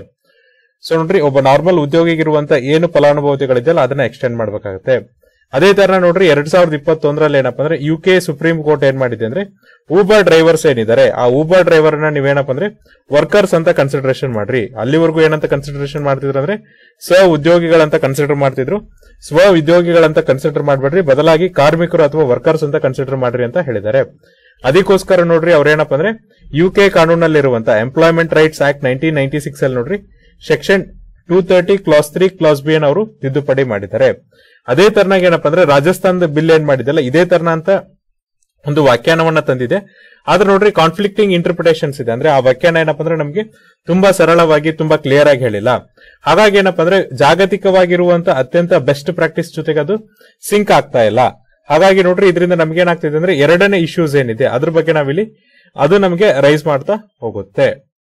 ಸೊ ನೋಡ್ರಿ ಒಬ್ಬ ನಾರ್ಮಲ್ ಉದ್ಯೋಗಿಗಿರುವಂತ ಏನು ಫಲಾನುಭವತೆಗಳಿದೆಯಲ್ಲ ಅದನ್ನ ಎಕ್ಸ್ಟೆಂಡ್ ಮಾಡ್ಬೇಕಾಗತ್ತೆ ಅದೇ ತರ ನೋಡ್ರಿ ಎರಡ್ ಸಾವಿರದ ಇಪ್ಪತ್ತೊಂದರಲ್ಲಿ ಏನಪ್ಪ ಅಂದ್ರೆ ಯು ಕೆ ಸುಪ್ರೀಂ ಕೋರ್ಟ್ ಏನ್ ಮಾಡಿದೆ ಅಂದ್ರೆ ಊಬರ್ ಡ್ರೈವರ್ಸ್ ಏನಿದ್ದಾರೆ ಆ ಊಬರ್ ಡ್ರೈವರ್ ನ ನೀವೇನಪ್ಪ ಅಂದ್ರೆ ವರ್ಕರ್ಸ್ ಅಂತ ಕನ್ಸಿಡರೇಷನ್ ಮಾಡ್ರಿ ಅಲ್ಲಿವರೆಗೂ ಏನಂತ ಕನ್ಸಿಡರೇಷನ್ ಮಾಡ್ತಿದ್ರು ಅಂದ್ರೆ ಸ್ವ ಉದ್ಯೋಗಿಗಳಂತ ಕನ್ಸಿಡರ್ ಮಾಡ್ತಿದ್ರು ಸ್ವ ಉದ್ಯೋಗಿಗಳಂತ ಕನ್ಸಿಡರ್ ಮಾಡ್ಬೇಡ್ರಿ ಬದಲಾಗಿ ಕಾರ್ಮಿಕರು ಅಥವಾ ವರ್ಕರ್ಸ್ ಅಂತ ಕನ್ಸಿಡರ್ ಮಾಡ್ರಿ ಅಂತ ಹೇಳಿದ್ದಾರೆ ಅದಕ್ಕೋಸ್ಕರ ನೋಡ್ರಿ ಅವ್ರೇನಪ್ಪ ಅಂದ್ರೆ ಯು ಕೆ ಕಾನೂನಲ್ಲಿರುವಂತ employment rights act nineteen ninety six ಅಲ್ಲಿ ನೋಡ್ರಿ section two thirty clause three clause B ಅನ್ನು ಅವರು ತಿದ್ದುಪಡಿ ಮಾಡಿದ್ದಾರೆ ಅದೇ ತರನಾಗಿ ಏನಪ್ಪ ಅಂದ್ರೆ ರಾಜಸ್ಥಾನದ ಬಿಲ್ ಏನ್ ಮಾಡಿದಲ್ಲ ಇದೇ ತರನ ಅಂತ ಒಂದು ವ್ಯಾಖ್ಯಾನವನ್ನ ತಂದಿದೆ ಆದ್ರೆ ನೋಡ್ರಿ ಕಾನ್ಫ್ಲಿಕ್ಟಿಂಗ್ ಇಂಟರ್ಪ್ರಿಟೇಷನ್ಸ್ ಇದೆ ಅಂದ್ರೆ ಆ ವ್ಯಾಖ್ಯಾನ ಏನಪ್ಪ ಅಂದ್ರೆ ನಮಗೆ ತುಂಬಾ ಸರಳವಾಗಿ ತುಂಬಾ ಕ್ಲಿಯರ್ ಆಗಿ ಹೇಳಿಲ್ಲ ಹಾಗಾಗಿ ಏನಪ್ಪ ಅಂದ್ರೆ ಜಾಗತಿಕವಾಗಿರುವಂತ ಅತ್ಯಂತ ಬೆಸ್ಟ್ ಪ್ರಾಕ್ಟೀಸ್ ಜೊತೆಗೆ ಅದು ಸಿಂಕ್ ಆಗ್ತಾ ಇಲ್ಲ ಹಾಗಾಗಿ ನೋಡ್ರಿ ಇದರಿಂದ ನಮ್ಗೆ ಏನಾಗ್ತಿದೆ ಅಂದ್ರೆ ಎರಡನೇ ಇಶ್ಯೂಸ್ ಏನಿದೆ ಅದ್ರ ಬಗ್ಗೆ ನಾವಿಲ್ಲಿ ಅದು ನಮಗೆ ರೈಸ್ ಮಾಡ್ತಾ ಹೋಗುತ್ತೆ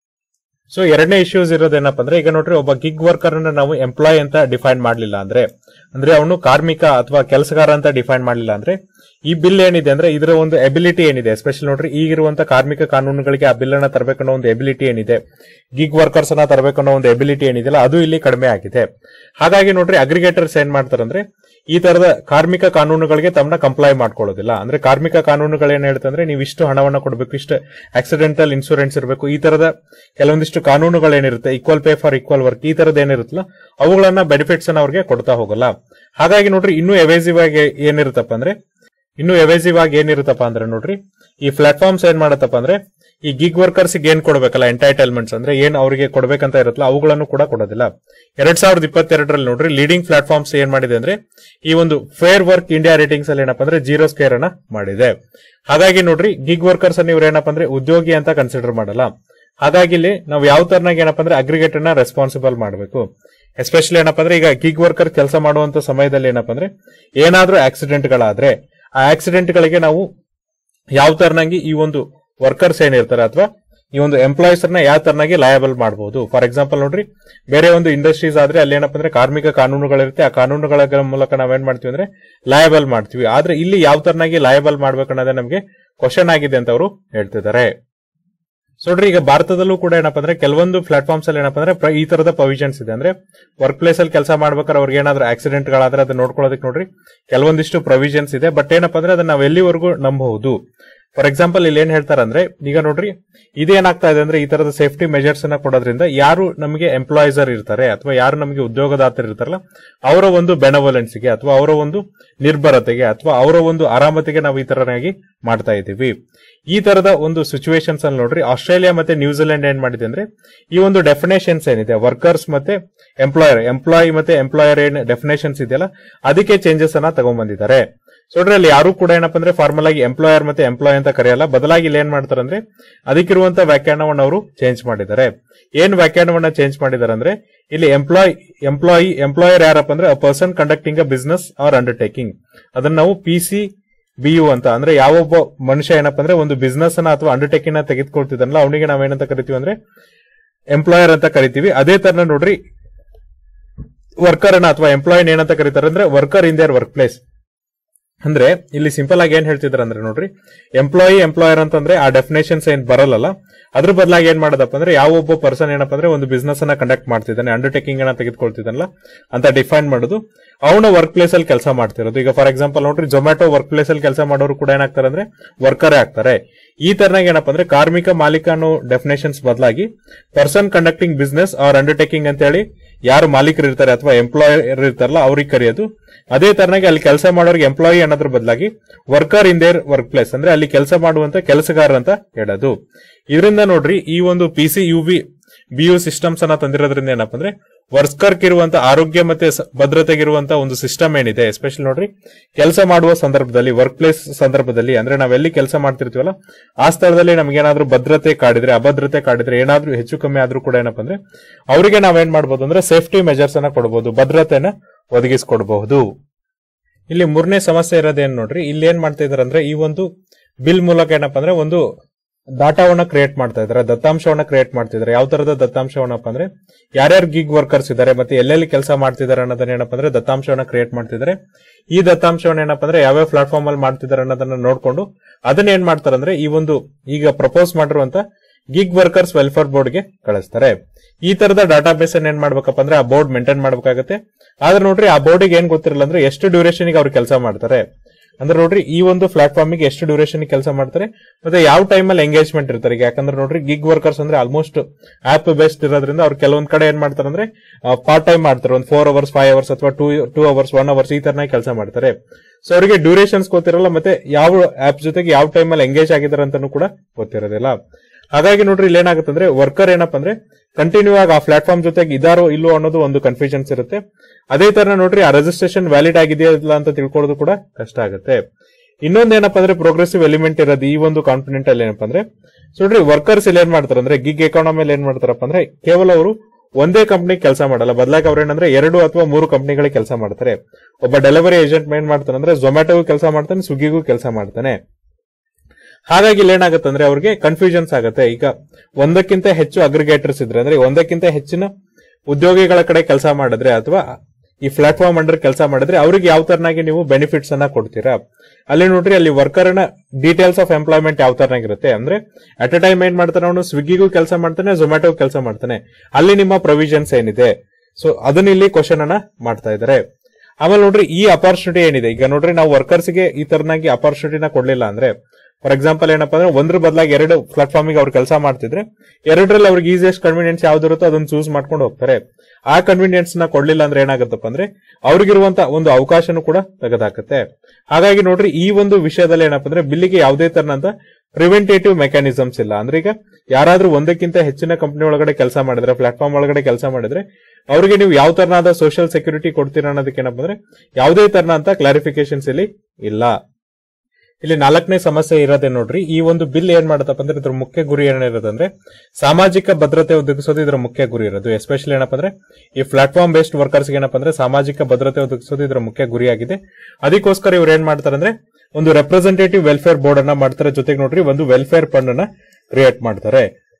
ಸೊ ಎರಡನೇ ಇಶ್ಯೂಸ್ ಇರೋದೇನಪ್ಪ ಅಂದ್ರೆ ಈಗ ನೋಡ್ರಿ ಒಬ್ಬ ಗಿಗ್ ವರ್ಕರ್ ಅನ್ನ ನಾವು ಎಂಪ್ಲಾಯ್ ಅಂತ ಡಿಫೈನ್ ಮಾಡ್ಲಿಲ್ಲ ಅಂದ್ರೆ ಅಂದ್ರೆ ಅವನು ಕಾರ್ಮಿಕ ಅಥವಾ ಕೆಲಸಗಾರ ಅಂತ ಡಿಫೈನ್ ಮಾಡ್ಲಿಲ್ಲ ಅಂದ್ರೆ ಈ ಬಿಲ್ ಏನಿದೆ ಅಂದ್ರೆ ಇದರ ಒಂದು ಎಬಿಲಿಟಿ ಏನಿದೆ ಎಸ್ಪೆಷಲಿ ನೋಡ್ರಿ ಈಗಿರುವಂತ ಕಾರ್ಮಿಕ ಕಾನೂನುಗಳಿಗೆ ಆ ಬಿಲ್ ಅನ್ನ ತರಬೇಕನ್ನೋ ಒಂದು ಎಬಿಲಿಟಿ ಏನಿದೆ ಗಿಗ್ ವರ್ಕರ್ಸ್ ಅನ್ನ ತರಬೇಕನ್ನೋ ಒಂದು ಎಬಿಲಿಟಿ ಏನಿದೆಯಲ್ಲ ಅದು ಇಲ್ಲಿ ಕಡಿಮೆ ಆಗಿದೆ ಹಾಗಾಗಿ ನೋಡ್ರಿ ಅಗ್ರಿಗೇಟರ್ಸ್ ಏನ್ ಮಾಡ್ತಾರಂದ್ರೆ ಈ ತರದ ಕಾರ್ಮಿಕ ಕಾನೂನುಗಳಿಗೆ ತಮ್ಮನ್ನ ಕಂಪ್ಲೈ ಮಾಡ್ಕೊಳ್ಳೋದಿಲ್ಲ ಅಂದ್ರೆ ಕಾರ್ಮಿಕ ಕಾನೂನುಗಳು ಏನ್ ಹೇಳ್ತಂದ್ರೆ ನೀವು ಇಷ್ಟು ಹಣವನ್ನ ಕೊಡಬೇಕು ಇಷ್ಟು ಆಕ್ಸಿಡೆಂಟಲ್ ಇನ್ಶೂರೆನ್ಸ್ ಇರಬೇಕು ಈ ತರದ ಕೆಲವೊಂದಿಷ್ಟು ಕಾನೂನುಗಳೇನಿರುತ್ತೆ equal pay for equal work ಈ ತರದ ಏನಿರುತ್ತಲ್ಲ ಅವುಗಳನ್ನ ಬೆನಿಫಿಟ್ಸ್ ಅನ್ನ ಅವ್ರಿಗೆ ಕೊಡ್ತಾ ಹೋಗಲ್ಲ ಹಾಗಾಗಿ ನೋಡ್ರಿ ಇನ್ನೂ ಎವೇಸಿವ್ ಆಗಿ ಏನಿರುತ್ತಪ್ಪ ಅಂದ್ರೆ ಇನ್ನು ಎವೇಸಿವ್ ಆಗಿ ಏನಿರುತ್ತಪ್ಪ ಅಂದ್ರೆ ನೋಡ್ರಿ ಈ ಪ್ಲಾಟ್ಫಾರ್ಮ್ಸ್ ಏನ್ ಮಾಡತ್ತಪ್ಪ ಅಂದ್ರೆ ಈ ಗಿಗ್ ವರ್ಕರ್ಸ್ ಏನ್ ಕೊಡ್ಬೇಕಲ್ಲ ಎಂಟೈಟಲ್ಮೆಂಟ್ಸ್ ಅಂದ್ರೆ ಏನ್ ಅವರಿಗೆ ಕೊಡ್ಬೇಕಂತ ಇರುತ್ತಲ್ಲ ಅವುಗಳನ್ನು ಕೂಡ ಕೊಡೋದಿಲ್ಲ ಎರಡ್ ಸಾವಿರದ ಇಪ್ಪತ್ತೆರಡರಲ್ಲಿ ನೋಡ್ರಿ ಲೀಡಿಂಗ್ ಪ್ಲಾಟ್ಫಾರ್ಮ್ಸ್ ಏನ್ ಮಾಡಿದೆ ಅಂದ್ರೆ ಈ ಒಂದು ಫೇರ್ ವರ್ಕ್ ಇಂಡಿಯಾ ರೇಟಿಂಗ್ಸ್ ಅಲ್ಲಿ ಏನಪ್ಪಾ ಅಂದ್ರೆ ಜೀರೋ ಸ್ಕೇರ್ ಅನ್ನ ಮಾಡಿದೆ ಹಾಗಾಗಿ ನೋಡ್ರಿ ಗಿಗ್ ವರ್ಕರ್ಸ್ ಅನ್ನ ಇವ್ರು ಏನಪ್ಪಾ ಅಂದ್ರೆ ಉದ್ಯೋಗಿ ಅಂತ ಕನ್ಸಿಡರ್ ಮಾಡಲ್ಲ ಹಾಗಾಗಿ ಇಲ್ಲಿ ನಾವು ಯಾವ ತರನಾಗಿ ಏನಪ್ಪಾ ಅಂದ್ರೆ ಅಗ್ರಿಗೇಟರ್ ನ ರೆಸ್ಪಾನ್ಸಿಬಲ್ ಮಾಡಬೇಕು ಎಸ್ಪೆಷಲಿ ಏನಪ್ಪಾ ಅಂದ್ರೆ ಈಗ ಗಿಗ್ ವರ್ಕರ್ ಕೆಲಸ ಮಾಡುವಂತ ಸಮಯದಲ್ಲಿ ಏನಪ್ಪಾ ಅಂದ್ರೆ ಏನಾದ್ರೂ ಆಕ್ಸಿಡೆಂಟ್ ಗಳಾದ್ರೆ ಆ ಆಕ್ಸಿಡೆಂಟ್ ಗಳಿಗೆ ನಾವು ಯಾವ ತರನಾಗಿ ಈ ಒಂದು ವರ್ಕರ್ಸ್ ಏನಿರ್ತಾರೆ ಅಥವಾ ಈ ಒಂದು ಎಂಪ್ಲಾಯೀಸ್ ನ ಯಾವ ತರನಾಗಿ ಲಯಬಲ್ ಮಾಡಬಹುದು ಫಾರ್ ಎಕ್ಸಾಂಪಲ್ ನೋಡ್ರಿ ಬೇರೆ ಒಂದು ಇಂಡಸ್ಟ್ರೀಸ್ ಆದ್ರೆ ಅಲ್ಲಿ ಏನಪ್ಪಾ ಅಂದ್ರೆ ಕಾರ್ಮಿಕ ಕಾನೂನುಗಳಿರುತ್ತೆ ಆ ಕಾನೂನುಗಳ ಮೂಲಕ ನಾವೇನ್ ಮಾಡ್ತೀವಿ ಅಂದ್ರೆ ಲಯಬಲ್ ಮಾಡ್ತೀವಿ ಆದ್ರೆ ಇಲ್ಲಿ ಯಾವ ತರನಾಗಿ ಲಯಬಲ್ ಮಾಡ್ಬೇಕು ಅನ್ನೋದೇ ನಮಗೆ ಕ್ವಶನ್ ಆಗಿದೆ ಅಂತ ಅವರು ಹೇಳ್ತಿದ್ದಾರೆ ಸೊ ನೋಡ್ರಿ ಈಗ ಭಾರತದಲ್ಲೂ ಕೂಡ ಏನಪ್ಪಾ ಅಂದ್ರೆ ಕೆಲವೊಂದು ಪ್ಲಾಟ್ಫಾರ್ಮ್ಸ್ ಅಲ್ಲಿ ಏನಪ್ಪಾ ಅಂದ್ರೆ ಪ್ರ- ಈ ತರದ ಪ್ರೊವಿಷನ್ಸ್ ಇದೆ ಅಂದ್ರೆ ವರ್ಕ್ ಪ್ಲೇಸ್ ಅಲ್ಲಿ ಕೆಲಸ ಮಾಡ್ಬೇಕಾದ್ರೆ ಅವ್ರಿಗೆ ಏನಾದ್ರೂ ಆಕ್ಸಿಡೆಂಟ್ ಗಳಾದ್ರೆ ಅದನ್ನ ನೋಡ್ಕೊಳ್ಳೋದಕ್ಕೆ ನೋಡ್ರಿ ಕೆಲವೊಂದಿಷ್ಟು ಪ್ರೊವಿಷನ್ಸ್ ಇದೆ ಬಟ್ ಏನಪ್ಪಾ ಅಂದ್ರೆ ಅದನ್ನ ನಾವು ಎಲ್ಲಿವರೆಗೂ ನಂಬಬಹುದು ಫಾರ್ ಎಕ್ಸಾಂಪಲ್ ಇಲ್ಲಿ ಏನ್ ಹೇಳ್ತಾರಂದ್ರೆ ಈಗ ನೋಡ್ರಿ ಇದೇನಾಗ್ತಾ ಇದೆ ಅಂದ್ರೆ ಈ ತರದ ಸೇಫ್ಟಿ ಮೆಜರ್ಸ್ ಅನ್ನ ಕೊಡೋದ್ರಿಂದ ಯಾರು ನಮಗೆ ಎಂಪ್ಲಾಯೀಸರ್ ಇರ್ತಾರೆ ಅಥವಾ ಯಾರು ನಮಗೆ ಉದ್ಯೋಗದಾತರು ಇರ್ತಾರಲ್ಲ ಅವರ ಒಂದು ಬೆನವಲೆನ್ಸ್ಗೆ ಅಥವಾ ಅವರ ಒಂದು ನಿರ್ಭರತೆಗೆ ಅಥವಾ ಅವರ ಒಂದು ಆರಾಮತೆಗೆ ನಾವು ಈ ತರನಾಗಿ ಮಾಡ್ತಾ ಇದ್ದೀವಿ ಈ ತರದ ಒಂದು ಸಿಚುವೇಶನ್ಸ್ ಅಲ್ಲಿ ನೋಡ್ರಿ ಆಸ್ಟ್ರೇಲಿಯಾ ಮತ್ತೆ ನ್ಯೂಜಿಲೆಂಡ್ ಏನ್ ಮಾಡಿದೆ ಅಂದ್ರೆ ಈ ಒಂದು ಡೆಫಿನೇಷನ್ಸ್ ಏನಿದೆ ವರ್ಕರ್ಸ್ ಮತ್ತೆ ಎಂಪ್ಲಾಯರ್ ಎಂಪ್ಲಾಯಿ ಮತ್ತೆ ಎಂಪ್ಲಾಯರ್ ಏನ್ ಡೆಫಿನೇಷನ್ಸ್ ಇದೆಯಲ್ಲ ಅದಕ್ಕೆ ಚೇಂಜಸ್ ಅನ್ನ ತಗೊಂಡ್ಬಂದಿದ್ದಾರೆ ಸೊ ನೋಡ್ರಿ ಅಲ್ಲಿ ಯಾರು ಕೂಡ ಏನಪ್ಪಾ ಅಂದ್ರೆ ಫಾರ್ಮಲ್ ಆಗಿ ಎಂಪ್ಲಾಯರ್ ಮತ್ತೆ ಎಂಪ್ಲಾಯ್ ಅಂತ ಕರೆಯಲ್ಲ ಬದಲಾಗಿ ಇಲ್ಲಿ ಏನ್ ಮಾಡ್ತಾರೆ ಅಂದ್ರೆ ಅದಕ್ಕಿರುವಂತ ವ್ಯಾಖ್ಯಾನವನ್ನು ಅವರು ಚೇಂಜ್ ಮಾಡಿದ್ದಾರೆ ಏನ್ ವ್ಯಾಖ್ಯಾನವನ್ನ ಚೇಂಜ್ ಮಾಡಿದ್ದಾರೆ ಅಂದ್ರೆ ಇಲ್ಲಿ ಎಂಪ್ಲಾಯ್ ಎಂಪ್ಲಾಯಿ ಎಂಪ್ಲಾಯರ್ ಯಾರಪ್ಪ ಅಂದ್ರೆ a person conducting a business or undertaking ಅದನ್ನ ನಾವು ಪಿ ಸಿ ಬಿ ಯು ಅಂತ ಅಂದ್ರೆ ಯಾವೊಬ್ಬ ಮನುಷ್ಯ ಏನಪ್ಪಾ ಅಂದ್ರೆ ಒಂದು ಬಿಸ್ನೆಸ್ ಅನ್ನ ಅಥವಾ ಅಂಡರ್ಟೇಕಿಂಗ್ ನ ತೆಗೆದುಕೊಳ್ತಿದ್ದಾನಲ್ಲ ಅವನಿಗೆ ನಾವೇನಂತ ಕರಿತೀವಿ ಅಂದ್ರೆ ಎಂಪ್ಲಾಯರ್ ಅಂತ ಕರಿತೀವಿ ಅದೇ ತರ ನೋಡ್ರಿ ವರ್ಕರ್ ಅನ್ನ ಅಥವಾ ಎಂಪ್ಲಾಯ್ ಏನಂತ ಕರೀತಾರೆ ಅಂದ್ರೆ worker in their workplace ಅಂದ್ರೆ ಇಲ್ಲಿ ಸಿಂಪಲ್ ಆಗಿ ಏನ್ ಹೇಳ್ತಿದಾರೆ ಅಂದ್ರೆ ನೋಡ್ರಿ ಎಂಪ್ಲಾಯಿ ಎಂಪ್ಲಾಯರ್ ಅಂತಂದ್ರೆ ಆ ಡೆಫಿನೇಷನ್ಸ್ ಏನ್ ಬರಲ್ಲ ಅದ್ರ ಬದಲಾಗಿ ಏನ್ ಮಾಡೋದಪ್ಪ ಅಂದ್ರೆ ಯಾವ ಒಬ್ಬ ಪರ್ಸನ್ ಏನಪ್ಪ ಅಂದ್ರೆ ಒಂದು ಬಿಸ್ನೆಸ್ ಅನ್ನ ಕಂಡಕ್ಟ್ ಮಾಡ್ತಿದ್ದಾನೆ ಅಂಡರ್ಟೇಕಿಂಗ್ ಅನ್ನ ತೆಗೆದುಕೊಳ್ತಿದ್ದಾನಲ್ಲ ಅಂತ ಡಿಫೈನ್ ಮಾಡೋದು ಅವನ ವರ್ಕ್ ಪ್ಲೇಸ್ ಅಲ್ಲಿ ಕೆಲಸ ಮಾಡ್ತಿರೋದು ಈಗ ಫಾರ್ ಎಕ್ಸಾಂಪಲ್ ನೋಡ್ರಿ ಜೊಮ್ಯಾಟೊ ವರ್ಕ್ ಪ್ಲೇಸ್ ಅಲ್ಲಿ ಕೆಲಸ ಮಾಡೋರು ಕೂಡ ಏನಾಗ್ತಾರೆ ಅಂದ್ರೆ ವರ್ಕರೇ ಆಗ್ತಾರೆ ಈ ತರನಾಗಿ ಏನಪ್ಪ ಅಂದ್ರೆ ಕಾರ್ಮಿಕ ಮಾಲೀಕ ಅನ್ನೋ ಡೆಫಿನೇಷನ್ಸ್ ಬದಲಾಗಿ person conducting business or undertaking ಅಂತ ಹೇಳಿ ಯಾರು ಮಾಲೀಕರು ಇರ್ತಾರೆ ಅಥವಾ ಎಂಪ್ಲಾಯರ್ ಇರ್ತಾರಲ್ಲ ಅವ್ರಿಗೆ ಕರೆಯೋದು ಅದೇ ತರನಾಗಿ ಅಲ್ಲಿ ಕೆಲಸ ಮಾಡೋರಿಗೆ ಎಂಪ್ಲಾಯಿ ಅನ್ನೋದ್ರ ಬದಲಾಗಿ worker in their workplace ಅಂದ್ರೆ ಅಲ್ಲಿ ಕೆಲಸ ಮಾಡುವಂತ ಕೆಲಸಗಾರ ಅಂತ ಹೇಳೋದು ಇದರಿಂದ ನೋಡ್ರಿ ಈ ಒಂದು P C U B B U systems ಅನ್ನ ತಂದಿರೋದ್ರಿಂದ ಏನಪ್ಪ ಅಂದ್ರೆ ವರ್ಕರ್ ಇರುವಂತ ಆರೋಗ್ಯ ಮತ್ತೆ ಸ- ಭದ್ರತೆಗಿರುವಂತ ಒಂದು ಸಿಸ್ಟಮ್ ಏನಿದೆ ಎಸ್ಪೆಷಲಿ ನೋಡ್ರಿ ಕೆಲಸ ಮಾಡುವ ಸಂದರ್ಭದಲ್ಲಿ ವರ್ಕ್ ಪ್ಲೇಸ್ ಸಂದರ್ಭದಲ್ಲಿ ಅಂದ್ರೆ ನಾವೆಲ್ಲಿ ಕೆಲಸ ಮಾಡ್ತಿರ್ತೀವಲ್ಲ ಆ ಸ್ಥಳದಲ್ಲಿ ನಮ್ಗೇನಾದ್ರೂ ಭದ್ರತೆ ಕಾಡಿದ್ರೆ ಅಭದ್ರತೆ ಕಾಡಿದ್ರೆ ಏನಾದ್ರೂ ಹೆಚ್ಚು ಕಮ್ಮಿ ಆದ್ರೂ ಕೂಡ ಏನಪ್ಪ ಅಂದ್ರೆ ಅವರಿಗೆ ನಾವೇನ್ ಮಾಡ್ಬೋದು ಅಂದ್ರೆ ಸೇಫ್ಟಿ ಮೆಜರ್ಸ್ ಅನ್ನ ಕೊಡಬಹುದು ಭದ್ರತೆನ ಒದಗಿಸ್ಕೊಡ್ಬಹುದು ಇಲ್ಲಿ ಮೂರನೇ ಸಮಸ್ಯೆ ಇರೋದೇನ್ ನೋಡ್ರಿ ಇಲ್ಲಿ ಏನ್ ಮಾಡ್ತಾ ಇದಾರೆ ಅಂದ್ರೆ ಈ ಒಂದು ಬಿಲ್ ಮೂಲಕ ಏನಪ್ಪಾ ಅಂದ್ರೆ ಒಂದು ಡಾಟಾವನ್ನ ಕ್ರಿಯೇಟ್ ಮಾಡ್ತಾ ಇದಾರೆ ದತ್ತಾಂಶವನ್ನ ಕ್ರಿಯೇಟ್ ಮಾಡ್ತಿದ್ದಾರೆ ಯಾವ ತರದ ದತ್ತಾಂಶವನ್ನಪ್ಪ ಅಂದ್ರೆ ಯಾರ್ಯಾರು ಗಿಗ್ ವರ್ಕರ್ಸ್ ಇದ್ದಾರೆ ಮತ್ತೆ ಎಲ್ಲೆಲ್ಲಿ ಕೆಲಸ ಮಾಡ್ತಿದ್ದಾರೆ ಅನ್ನೋದನ್ನ ಏನಪ್ಪ ಅಂದ್ರೆ ದತ್ತಾಂಶವನ್ನ ಕ್ರಿಯೇಟ್ ಮಾಡ್ತಿದ್ದಾರೆ ಈ ದತ್ತಾಂಶವನ್ನ ಏನಪ್ಪ ಅಂದ್ರೆ ಯಾವ್ಯಾವ ಪ್ಲಾಟ್ಫಾರ್ಮ್ ಅಲ್ಲಿ ಮಾಡ್ತಿದ್ದಾರೆ ಅನ್ನೋದನ್ನ ನೋಡ್ಕೊಂಡು ಅದನ್ನ ಏನ್ ಮಾಡ್ತಾರೆ ಅಂದ್ರೆ ಈ ಒಂದು ಈಗ ಪ್ರಪೋಸ್ ಮಾಡಿರುವಂತ ಗಿಗ್ ವರ್ಕರ್ಸ್ ವೆಲ್ಫೇರ್ ಬೋರ್ಡ್ ಗೆ ಕಳಿಸ್ತಾರೆ ಈ ತರದ ಡಾಟಾ ಬೇಸ್ ಅನ್ನ ಏನ್ ಮಾಡ್ಬೇಕಪ್ಪ ಅಂದ್ರೆ ಆ ಬೋರ್ಡ್ ಮೇಂಟೈನ್ ಮಾಡ್ಬೇಕಾಗತ್ತೆ ಆದ್ರೆ ನೋಡ್ರಿ ಆ ಬೋರ್ಡಿಗೆ ಏನ್ ಗೊತ್ತಿರಲ್ಲ ಅಂದ್ರೆ ಎಷ್ಟು ಡ್ಯೂರೇಷನ್ ಗೆ ಅವ್ರು ಕೆಲಸ ಮಾಡ್ತಾರೆ ಅಂದ್ರೆ ನೋಡ್ರಿ ಈ ಒಂದು ಪ್ಲಾಟ್ಫಾರ್ಮ್ ಗೆ ಎಷ್ಟು ಡ್ಯೂರೇಷನ್ ಕೆಲಸ ಮಾಡ್ತಾರೆ ಮತ್ತೆ ಯಾವ ಟೈಮ್ ಅಲ್ಲಿ ಎಂಗೇಜ್ಮೆಂಟ್ ಇರ್ತಾರೆ ಈಗ ಯಾಕಂದ್ರೆ ನೋಡ್ರಿ ಗಿಗ್ ವರ್ಕರ್ಸ್ ಅಂದ್ರೆ ಆಲ್ಮೋಸ್ಟ್ ಆಪ್ ಬೇಸ್ಡ್ ಇರೋದ್ರಿಂದ ಅವ್ರು ಕೆಲವೊಂದ್ ಕಡೆ ಏನ್ ಮಾಡ್ತಾರೆ ಅಂದ್ರೆ ಪಾರ್ಟ್ ಟೈಮ್ ಮಾಡ್ತಾರೆ ಒಂದು ಫೋರ್ ಅವರ್ಸ್ ಫೈವ್ ಅವರ್ಸ್ ಅಥವಾ two two hours one hours ಈ ತರನಾಗಿ ಕೆಲಸ ಮಾಡ್ತಾರೆ ಸೊ ಅವರಿಗೆ ಡ್ಯೂರೇಷನ್ಸ್ ಗೊತ್ತಿರಲ್ಲ ಮತ್ತೆ ಯಾವ ಆಪ್ ಜೊತೆಗೆ ಯಾವ ಟೈಮ್ ಅಲ್ಲಿ ಎಂಗೇಜ್ ಆಗಿದ್ದಾರೆ ಅಂತಾನು ಕೂಡ ಗೊತ್ತಿರೋದಿಲ್ಲ ಹಾಗಾಗಿ ನೋಡ್ರಿ ಇಲ್ಲಿ ಏನಾಗುತ್ತೆ ಅಂದ್ರೆ ವರ್ಕರ್ ಏನಪ್ಪಾ ಅಂದ್ರೆ ಕಂಟಿನ್ಯೂ ಆಗಿ ಆ ಪ್ಲಾಟ್ಫಾರ್ಮ್ ಜೊತೆಗೆ ಇದಾರೋ ಇಲ್ಲೋ ಅನ್ನೋದು ಒಂದು ಕನ್ಫ್ಯೂಷನ್ಸ್ ಇರುತ್ತೆ ಅದೇ ತರ ನೋಡ್ರಿ ಆ ರಿಜಿಸ್ಟ್ರೇಷನ್ ವ್ಯಾಲಿಡ್ ಆಗಿದೆಯಾ ಇಲ್ಲ ಅಂತ ತಿಳ್ಕೊಳ್ಳೋದು ಕೂಡ ಕಷ್ಟ ಆಗುತ್ತೆ ಇನ್ನೊಂದೇನಪ್ಪ ಅಂದ್ರೆ ಪ್ರೋಗ್ರೆಸಿವ್ ಎಲಿಮೆಂಟ್ ಇರೋದು ಈ ಒಂದು ಕಾನ್ಫಿಡೆಂಟ್ ಅಲ್ಲಿ ಏನಪ್ಪಾ ಅಂದ್ರೆ ಸೊ ನೋಡ್ರಿ ವರ್ಕರ್ಸ್ ಇಲ್ಲಿ ಏನ್ ಮಾಡ್ತಾರೆ ಅಂದ್ರೆ ಗಿಗ್ ಎಕಾನಮಿಯಲ್ಲಿ ಏನ್ ಮಾಡ್ತಾರಪ್ಪ ಅಂದ್ರೆ ಕೇವಲ ಅವರು ಒಂದೇ ಕಂಪ್ನಿ ಕೆಲಸ ಮಾಡಲ್ಲ ಬದಲಾಗಿ ಅವ್ರು ಏನಂದ್ರೆ ಎರಡು ಅಥವಾ ಮೂರು ಕಂಪ್ನಿಗಳಿಗೆ ಕೆಲಸ ಮಾಡ್ತಾರೆ ಒಬ್ಬ ಡೆಲಿವರಿ ಏಜೆಂಟ್ ಏನ್ ಮಾಡ್ತಾನೆ ಅಂದ್ರೆ ಝೊಮ್ಯಾಟೋಗೂ ಕೆಲಸ ಮಾಡ್ತಾನೆ ಸ್ವಿಗ್ಗಿಗೂ ಕೆಲಸ ಮಾಡ್ತಾನೆ ಹಾಗಾಗಿ ಇಲ್ಲಿ ಏನಾಗುತ್ತೆ ಅಂದ್ರೆ ಅವ್ರಿಗೆ ಕನ್ಫ್ಯೂಷನ್ಸ್ ಆಗುತ್ತೆ ಈಗ ಒಂದಕ್ಕಿಂತ ಹೆಚ್ಚು ಅಗ್ರಿಗೇಟರ್ಸ್ ಇದ್ರೆ ಅಂದ್ರೆ ಒಂದಕ್ಕಿಂತ ಹೆಚ್ಚಿನ ಉದ್ಯೋಗಿಗಳ ಕಡೆ ಕೆಲಸ ಮಾಡಿದ್ರೆ ಅಥವಾ ಈ ಪ್ಲಾಟ್ಫಾರ್ಮ್ ಅಂಡರ್ ಕೆಲಸ ಮಾಡಿದ್ರೆ ಅವ್ರಿಗೆ ಯಾವ ತರನಾಗಿ ನೀವು ಬೆನಿಫಿಟ್ಸ್ ಅನ್ನ ಕೊಡ್ತೀರಾ ಅಲ್ಲಿ ನೋಡ್ರಿ ಅಲ್ಲಿ ವರ್ಕರ್ ನ ಡೀಟೇಲ್ಸ್ ಆಫ್ ಎಂಪ್ಲಾಯ್ಮೆಂಟ್ ಯಾವ ತರನಾಗಿರುತ್ತೆ ಅಂದ್ರೆ ಅಟ್ ಅ ಟೈಮ್ ಏನ್ ಮಾಡ್ತಾನೆ ಅವನು ಸ್ವಿಗ್ಗಿಗೂ ಕೆಲಸ ಮಾಡ್ತಾನೆ ಝೊಮ್ಯಾಟೋ ಕೆಲಸ ಮಾಡ್ತಾನೆ ಅಲ್ಲಿ ನಿಮ್ಮ ಪ್ರೊವಿಷನ್ಸ್ ಏನಿದೆ ಸೊ ಅದನ್ನ ಇಲ್ಲಿ ಕ್ವಶನ್ ಅನ್ನ ಮಾಡ್ತಾ ಇದ್ದಾರೆ ಆಮೇಲೆ ನೋಡ್ರಿ ಈ ಅಪಾರ್ಚುನಿಟಿ ಏನಿದೆ ಈಗ ನೋಡ್ರಿ ನಾವು ವರ್ಕರ್ಸ್ ಗೆ ಈ ತರನಾಗಿ ಅಪಾರ್ಚುನಿಟಿನ ಕೊಡ್ಲಿಲ್ಲ ಅಂದ್ರೆ ಫಾರ್ ಎಕ್ಸಾಂಪಲ್ ಏನಪ್ಪಾ ಅಂದ್ರೆ ಒಂದ್ರ ಬದಲಾಗಿ ಎರಡು ಪ್ಲಾಟ್ಫಾರ್ಮ್ ಗೆ ಅವ್ರು ಕೆಲಸ ಮಾಡ್ತಿದ್ರೆ ಎರಡರಲ್ಲಿ ಅವ್ರಿಗೆ ಈಸಿಯೆಸ್ಟ್ ಕನ್ವೀನಿಯನ್ಸ್ ಯಾವ್ದಿರುತ್ತೋ ಅದನ್ನ ಚೂಸ್ ಮಾಡ್ಕೊಂಡು ಹೋಗ್ತಾರೆ ಆ ಕನ್ವೀನಿಯನ್ಸ್ ನ ಕೊಡ್ಲಿಲ್ಲ ಅಂದ್ರೆ ಏನಾಗುತ್ತಪ್ಪ ಅಂದ್ರೆ ಅವ್ರಿಗಿರುವಂತ ಒಂದು ಅವಕಾಶನೂ ಕೂಡ ತೆಗೆದಾಕತ್ತೆ ಹಾಗಾಗಿ ನೋಡ್ರಿ ಈ ಒಂದು ವಿಷಯದಲ್ಲಿ ಏನಪ್ಪಾ ಅಂದ್ರೆ ಬಿಲ್ಲಿಗೆ ಯಾವುದೇ ತರನಂತ ಪ್ರಿವೆಂಟೇಟಿವ್ ಮೆಕ್ಯಾನಿಸಮ್ಸ್ ಇಲ್ಲ ಅಂದ್ರೆ ಈಗ ಯಾರಾದ್ರೂ ಒಂದಕ್ಕಿಂತ ಹೆಚ್ಚಿನ ಕಂಪನಿ ಒಳಗಡೆ ಕೆಲಸ ಮಾಡಿದ್ರೆ ಪ್ಲಾಟ್ಫಾರ್ಮ್ ಒಳಗಡೆ ಕೆಲಸ ಮಾಡಿದ್ರೆ ಅವರಿಗೆ ನೀವು ಯಾವ ತರನಾದ ಸೋಷಿಯಲ್ ಸೆಕ್ಯೂರಿಟಿ ಕೊಡ್ತೀರಾ ಅನ್ನೋದಕ್ಕೆ ಏನಪ್ಪ ಅಂದ್ರೆ ಯಾವುದೇ ತರನಾದ ಕ್ಲಾರಿಫಿಕೇಶನ್ಸ್ ಇಲ್ಲಿ ಇಲ್ಲ ಇಲ್ಲಿ ನಾಲ್ಕನೇ ಸಮಸ್ಯೆ ಇರೋದೇ ನೋಡ್ರಿ ಈ ಒಂದು ಬಿಲ್ ಏನ್ ಮಾಡತ್ತಪ್ಪ ಅಂದ್ರೆ ಇದ್ರ ಮುಖ್ಯ ಗುರಿ ಏನಿರೋದಂದ್ರೆ ಸಾಮಾಜಿಕ ಭದ್ರತೆ ಒದಗಿಸೋದು ಇದ್ರ ಮುಖ್ಯ ಗುರಿ ಇರೋದು ಎಸ್ಪೆಷಲಿ ಏನಪ್ಪ ಅಂದ್ರೆ ಈ ಪ್ಲಾಟ್ಫಾರ್ಮ್ ಬೇಸ್ಡ್ ವರ್ಕರ್ಸ್ ಏನಪ್ಪ ಅಂದ್ರೆ ಸಾಮಾಜಿಕ ಭದ್ರತೆ ಒದಗಿಸೋದು ಇದ್ರ ಮುಖ್ಯ ಗುರಿಯಾಗಿದೆ ಅದಕ್ಕೋಸ್ಕರ ಇವ್ರು ಏನ್ ಮಾಡ್ತಾರೆ ಅಂದ್ರೆ ಒಂದು ರೆಪ್ರೆಸೆಂಟೇಟಿವ್ ವೆಲ್ಫೇರ್ ಬೋರ್ಡ್ ಅನ್ನ ಮಾಡ್ತಾರೆ ಜೊತೆಗೆ ನೋಡ್ರಿ ಒಂದು ವೆಲ್ಫೇರ್ ಫಂಡ್ ಅನ್ನ ಕ್ರಿಯೇಟ್ ಮಾಡ್ತಾರೆ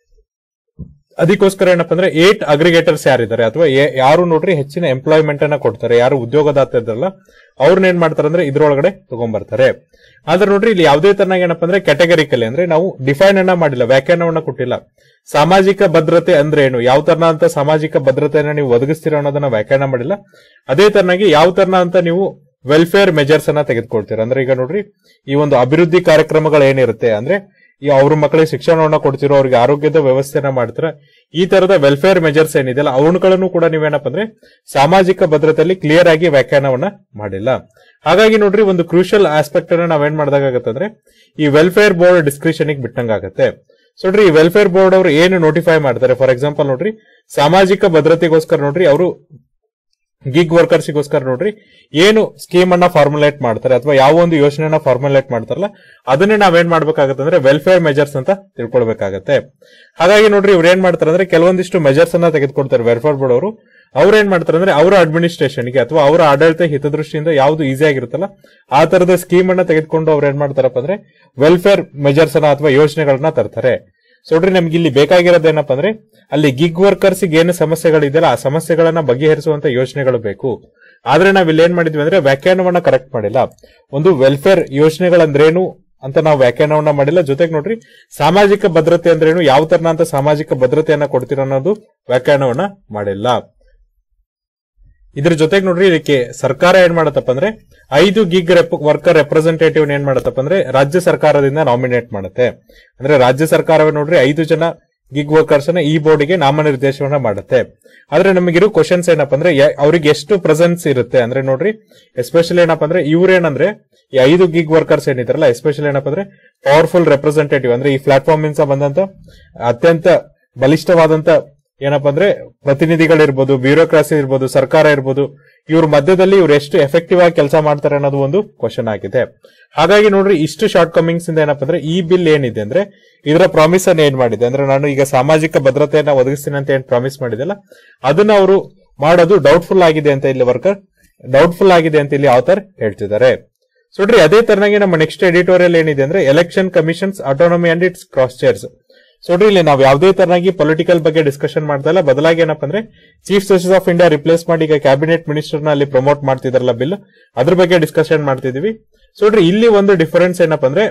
ಅದಕ್ಕೋಸ್ಕರ ಏನಪ್ಪ ಅಂದ್ರೆ ಏಟ್ ಅಗ್ರಿಗೇಟರ್ಸ್ ಯಾರಿದ್ದಾರೆ ಅಥವಾ ಏ- ಯಾರು ನೋಡ್ರಿ ಹೆಚ್ಚಿನ ಎಂಪ್ಲಾಯ್ಮೆಂಟ್ ಅನ್ನ ಕೊಡ್ತಾರೆ ಯಾರು ಉದ್ಯೋಗದಾತ ಇದ್ರಲ್ಲ ಅವ್ರನ್ನ ಏನ್ ಮಾಡ್ತಾರೆ ಅಂದ್ರೆ ಇದ್ರೊಳಗಡೆ ತಗೊಂಡ್ಬರ್ತಾರೆ ಆದ್ರೆ ನೋಡ್ರಿ ಇಲ್ಲಿ ಯಾವುದೇ ತರನಾಗ ಏನಪ್ಪ ಅಂದ್ರೆ ಕ್ಯಾಟಗರಿಕಲಿ ಅಂದ್ರೆ ನಾವು ಡಿಫೈನ್ ಅನ್ನ ಮಾಡಿಲ್ಲ ವ್ಯಾಖ್ಯಾನವನ್ನ ಕೊಟ್ಟಿಲ್ಲ ಸಾಮಾಜಿಕ ಭದ್ರತೆ ಅಂದ್ರೆ ಏನು ಯಾವ ತರನ ಅಂತ ಸಾಮಾಜಿಕ ಭದ್ರತೆಯನ್ನ ನೀವು ಒದಗಿಸ್ತೀರಾ ಅನ್ನೋದನ್ನ ವ್ಯಾಖ್ಯಾನ ಮಾಡಿಲ್ಲ ಅದೇ ತರನಾಗಿ ಯಾವ ತರನ ಅಂತ ನೀವು ವೆಲ್ಫೇರ್ ಮೆಜರ್ಸ್ ಅನ್ನ ತೆಗೆದುಕೊಳ್ತೀರಾ ಅಂದ್ರೆ ಈಗ ನೋಡ್ರಿ ಈ ಒಂದು ಅಭಿವೃದ್ಧಿ ಕಾರ್ಯಕ್ರಮಗಳು ಏನಿರುತ್ತೆ ಅಂದ್ರೆ ಈ ಅವ್ರ ಮಕ್ಕಳಿಗೆ ಶಿಕ್ಷಣವನ್ನ ಕೊಡ್ತಿರೋ ಅವ್ರಿಗೆ ಆರೋಗ್ಯದ ವ್ಯವಸ್ಥೆನ ಮಾಡ್ತೀರಾ ಈ ತರದ ವೆಲ್ಫೇರ್ ಮೆಜರ್ಸ್ ಏನಿದೆಯಲ್ಲ ಅವನುಗಳನ್ನು ಕೂಡ ನೀವೇನಪ್ಪ ಅಂದ್ರೆ ಸಾಮಾಜಿಕ ಭದ್ರತೆಯಲ್ಲಿ ಕ್ಲಿಯರ್ ಆಗಿ ವ್ಯಾಖ್ಯಾನವನ್ನ ಮಾಡಿಲ್ಲ ಹಾಗಾಗಿ ನೋಡ್ರಿ ಒಂದು ಕ್ರೂಷಿಯಲ್ ಆಸ್ಪೆಕ್ಟ್ ಅನ್ನ ನಾವೇನ್ ಮಾಡಿದಾಗತ್ತಂದ್ರೆ ಈ ವೆಲ್ಫೇರ್ ಬೋರ್ಡ್ ಡಿಸ್ಕ್ರಿಷನ್ ಬಿಟ್ಟಂಗಾಗತ್ತೆ ಸೊ ನೋಡ್ರಿ ಈ ವೆಲ್ಫೇರ್ ಬೋರ್ಡ್ ಅವರು ಏನು ನೋಟಿಫೈ ಮಾಡ್ತಾರೆ ಫಾರ್ ಎಕ್ಸಾಂಪಲ್ ನೋಡ್ರಿ ಸಾಮಾಜಿಕ ಭದ್ರತೆಗೋಸ್ಕರ ನೋಡ್ರಿ ಅವರು ಗಿಗ್ ವರ್ಕರ್ಸ್ಗೋಸ್ಕರ ನೋಡ್ರಿ ಏನು ಸ್ಕೀಮ್ ಅನ್ನ ಫಾರ್ಮುಲೇಟ್ ಮಾಡ್ತಾರೆ ಅಥವಾ ಯಾವ ಒಂದು ಯೋಜನೆಯನ್ನ ಫಾರ್ಮುಲೇಟ್ ಮಾಡ್ತಾರಲ್ಲ ಅದನ್ನೇ ನಾವೇನ್ ಮಾಡ್ಬೇಕಾಗತ್ತೆ ಅಂದ್ರೆ ವೆಲ್ಫೇರ್ ಮೆಜರ್ಸ್ ಅಂತ ತಿಳ್ಕೊಳ್ಬೇಕಾಗತ್ತೆ ಹಾಗಾಗಿ ನೋಡ್ರಿ ಇವ್ರು ಏನ್ ಮಾಡ್ತಾರೆ ಅಂದ್ರೆ ಕೆಲವೊಂದಿಷ್ಟು ಮೆಜರ್ಸ್ ಅನ್ನ ತೆಗೆದುಕೊಡ್ತಾರೆ ವೆಲ್ಫೇರ್ ಬೋರ್ಡ್ ಅವರು ಅವ್ರು ಏನ್ ಮಾಡ್ತಾರೆ ಅಂದ್ರೆ ಅವರ ಅಡ್ಮಿನಿಸ್ಟ್ರೇಷನ್ಗೆ ಅಥವಾ ಅವರ ಆಡಳಿತ ಹಿತದೃಷ್ಟಿಯಿಂದ ಯಾವ್ದು ಈಸಿ ಆಗಿರುತ್ತಲ್ಲ ಆ ತರದ ಸ್ಕೀಮ್ ಅನ್ನ ತೆಗೆದುಕೊಂಡು ಅವ್ರು ಏನ್ ಮಾಡ್ತಾರಪ್ಪ ಅಂದ್ರೆ ವೆಲ್ಫೇರ್ ಮೆಜರ್ಸ್ ಅನ್ನ ಅಥವಾ ಯೋಜನೆಗಳನ್ನ ತರ್ತಾರೆ ಸೊ ನೋಡ್ರಿ ನಮ್ಗೆ ಇಲ್ಲಿ ಬೇಕಾಗಿರೋದೇನಪ್ಪ ಅಂದ್ರೆ ಅಲ್ಲಿ ಗಿಗ್ ವರ್ಕರ್ಸ್ ಏನು ಸಮಸ್ಯೆಗಳಿದೆಯಲ್ಲ ಆ ಸಮಸ್ಯೆಗಳನ್ನ ಬಗೆಹರಿಸುವಂತ ಯೋಜನೆಗಳು ಬೇಕು ಆದ್ರೆ ನಾವ್ ಇಲ್ಲಿ ಏನ್ ಮಾಡಿದ್ವಿ ಅಂದ್ರೆ ವ್ಯಾಖ್ಯಾನವನ್ನ ಕರೆಕ್ಟ್ ಮಾಡಿಲ್ಲ ಒಂದು ವೆಲ್ಫೇರ್ ಯೋಜನೆಗಳಂದ್ರೇನು ಅಂತ ನಾವು ವ್ಯಾಖ್ಯಾನವನ್ನ ಮಾಡಿಲ್ಲ ಜೊತೆಗೆ ನೋಡ್ರಿ ಸಾಮಾಜಿಕ ಭದ್ರತೆ ಅಂದ್ರೇನು ಯಾವ ತರನ ಅಂತ ಸಾಮಾಜಿಕ ಭದ್ರತೆಯನ್ನ ಕೊಡ್ತೀರ ಅನ್ನೋದು ವ್ಯಾಖ್ಯಾನವನ್ನ ಮಾಡಿಲ್ಲ ಇದ್ರ ಜೊತೆಗೆ ನೋಡ್ರಿ ಇದಕ್ಕೆ ಸರ್ಕಾರ ಏನ್ ಮಾಡತ್ತಪ್ಪ ಅಂದ್ರೆ ಐದು ಗಿಗ್ ವರ್ಕರ್ ರೆಪ್ರೆಸೆಂಟೇಟಿವ್ ಏನ್ ಮಾಡತ್ತಪ್ಪ ಅಂದ್ರೆ ರಾಜ್ಯ ಸರ್ಕಾರದಿಂದ ನಾಮಿನೇಟ್ ಮಾಡುತ್ತೆ ಅಂದ್ರೆ ರಾಜ್ಯ ಸರ್ಕಾರವೇ ನೋಡ್ರಿ ಐದು ಜನ ಗಿಗ್ ವರ್ಕರ್ಸ್ ನ ಈ ಬೋರ್ಡ್ಗೆ ನಾಮನಿರ್ದೇಶನ ಮಾಡುತ್ತೆ ಆದ್ರೆ ನಮಗಿರೋ ಕ್ವಶನ್ಸ್ ಏನಪ್ಪ ಅಂದ್ರೆ ಯ- ಅವ್ರಿಗೆ ಎಷ್ಟು ಪ್ರೆಸೆನ್ಸ್ ಇರುತ್ತೆ ಅಂದ್ರೆ ನೋಡ್ರಿ ಎಸ್ಪೆಷಲಿ ಏನಪ್ಪ ಅಂದ್ರೆ ಇವ್ರೇನಂದ್ರೆ ಈ ಐದು ಗಿಗ್ ವರ್ಕರ್ಸ್ ಏನಿದಾರಲ್ಲ ಎಸ್ಪೆಷಲಿ ಏನಪ್ಪ ಅಂದ್ರೆ ಪವರ್ಫುಲ್ ರೆಪ್ರೆಸೆಂಟೇಟಿವ್ ಅಂದ್ರೆ ಈ ಪ್ಲಾಟ್ಫಾರ್ಮ್ ಇಂದ ಬಂದಂತ ಅತ್ಯಂತ ಬಲಿಷ್ಠವಾದಂತ ಏನಪ್ಪಾ ಅಂದ್ರೆ ಪ್ರತಿನಿಧಿಗಳಿರ್ಬೋದು ಬ್ಯೂರೋಕ್ರಾಸಿ ಇರ್ಬೋದು ಸರ್ಕಾರ ಇರ್ಬೋದು ಇವ್ರ ಮಧ್ಯದಲ್ಲಿ ಇವ್ರು ಎಷ್ಟು ಎಫೆಕ್ಟಿವ್ ಆಗಿ ಕೆಲಸ ಮಾಡ್ತಾರೆ ಅನ್ನೋದು ಒಂದು ಕ್ವಶನ್ ಆಗಿದೆ ಹಾಗಾಗಿ ನೋಡ್ರಿ ಇಷ್ಟು ಶಾರ್ಟ್ ಕಮಿಂಗ್ಸ್ ಇಂದ ಏನಪ್ಪಾ ಅಂದ್ರೆ ಈ ಬಿಲ್ ಏನಿದೆ ಅಂದ್ರೆ ಇದರ ಪ್ರಾಮಿಸ್ ಅನ್ನ ಏನ್ ಮಾಡಿದೆ ಅಂದ್ರೆ ನಾನು ಈಗ ಸಾಮಾಜಿಕ ಭದ್ರತೆಯನ್ನ ಒದಗಿಸ್ತೀನಿ ಅಂತ ಏನ್ ಪ್ರಾಮಿಸ್ ಮಾಡಿದೆಲ್ಲ ಅದನ್ನ ಅವರು ಮಾಡೋದು ಡೌಟ್ಫುಲ್ ಆಗಿದೆ ಅಂತ ಇಲ್ಲಿ ವರ್ಕರ್ ಡೌಟ್ಫುಲ್ ಆಗಿದೆ ಅಂತ ಇಲ್ಲಿ ಆಥರ್ ಹೇಳ್ತಿದ್ದಾರೆ ಸೊ ನೋಡ್ರಿ ಅದೇ ತರನಾಗಿ ನಮ್ಮ ನೆಕ್ಸ್ಟ್ ಎಡಿಟೋರಿಯಲ್ ಏನಿದೆ ಅಂದ್ರೆ election commission's autonomy and its crosshairs so ನೋಡ್ರಿ ಇಲ್ಲಿ ನಾವು ಯಾವುದೇ ತರನಾಗಿ ಪೊಲಿಟಿಕಲ್ ಬಗ್ಗೆ ಡಿಸ್ಕಷನ್ ಮಾಡ್ತಾ ಇಲ್ಲ ಬದಲಾಗಿ ಏನಪ್ಪ ಅಂದ್ರೆ chief justice of India replace ಮಾಡಿ ಈಗ ಕ್ಯಾಬಿನೆಟ್ ಮಿನಿಸ್ಟರ್ ನ ಅಲ್ಲಿ ಪ್ರಮೋಟ್ ಮಾಡ್ತಿದಾರಲ್ಲ ಬಿಲ್ ಅದ್ರ ಬಗ್ಗೆ ಡಿಸ್ಕಷನ್ ಮಾಡ್ತಿದೀವಿ ಸೊ ನೋಡ್ರಿ ಇಲ್ಲಿ ಒಂದು ಡಿಫರೆನ್ಸ್ ಏನಪ್ಪ ಅಂದ್ರೆ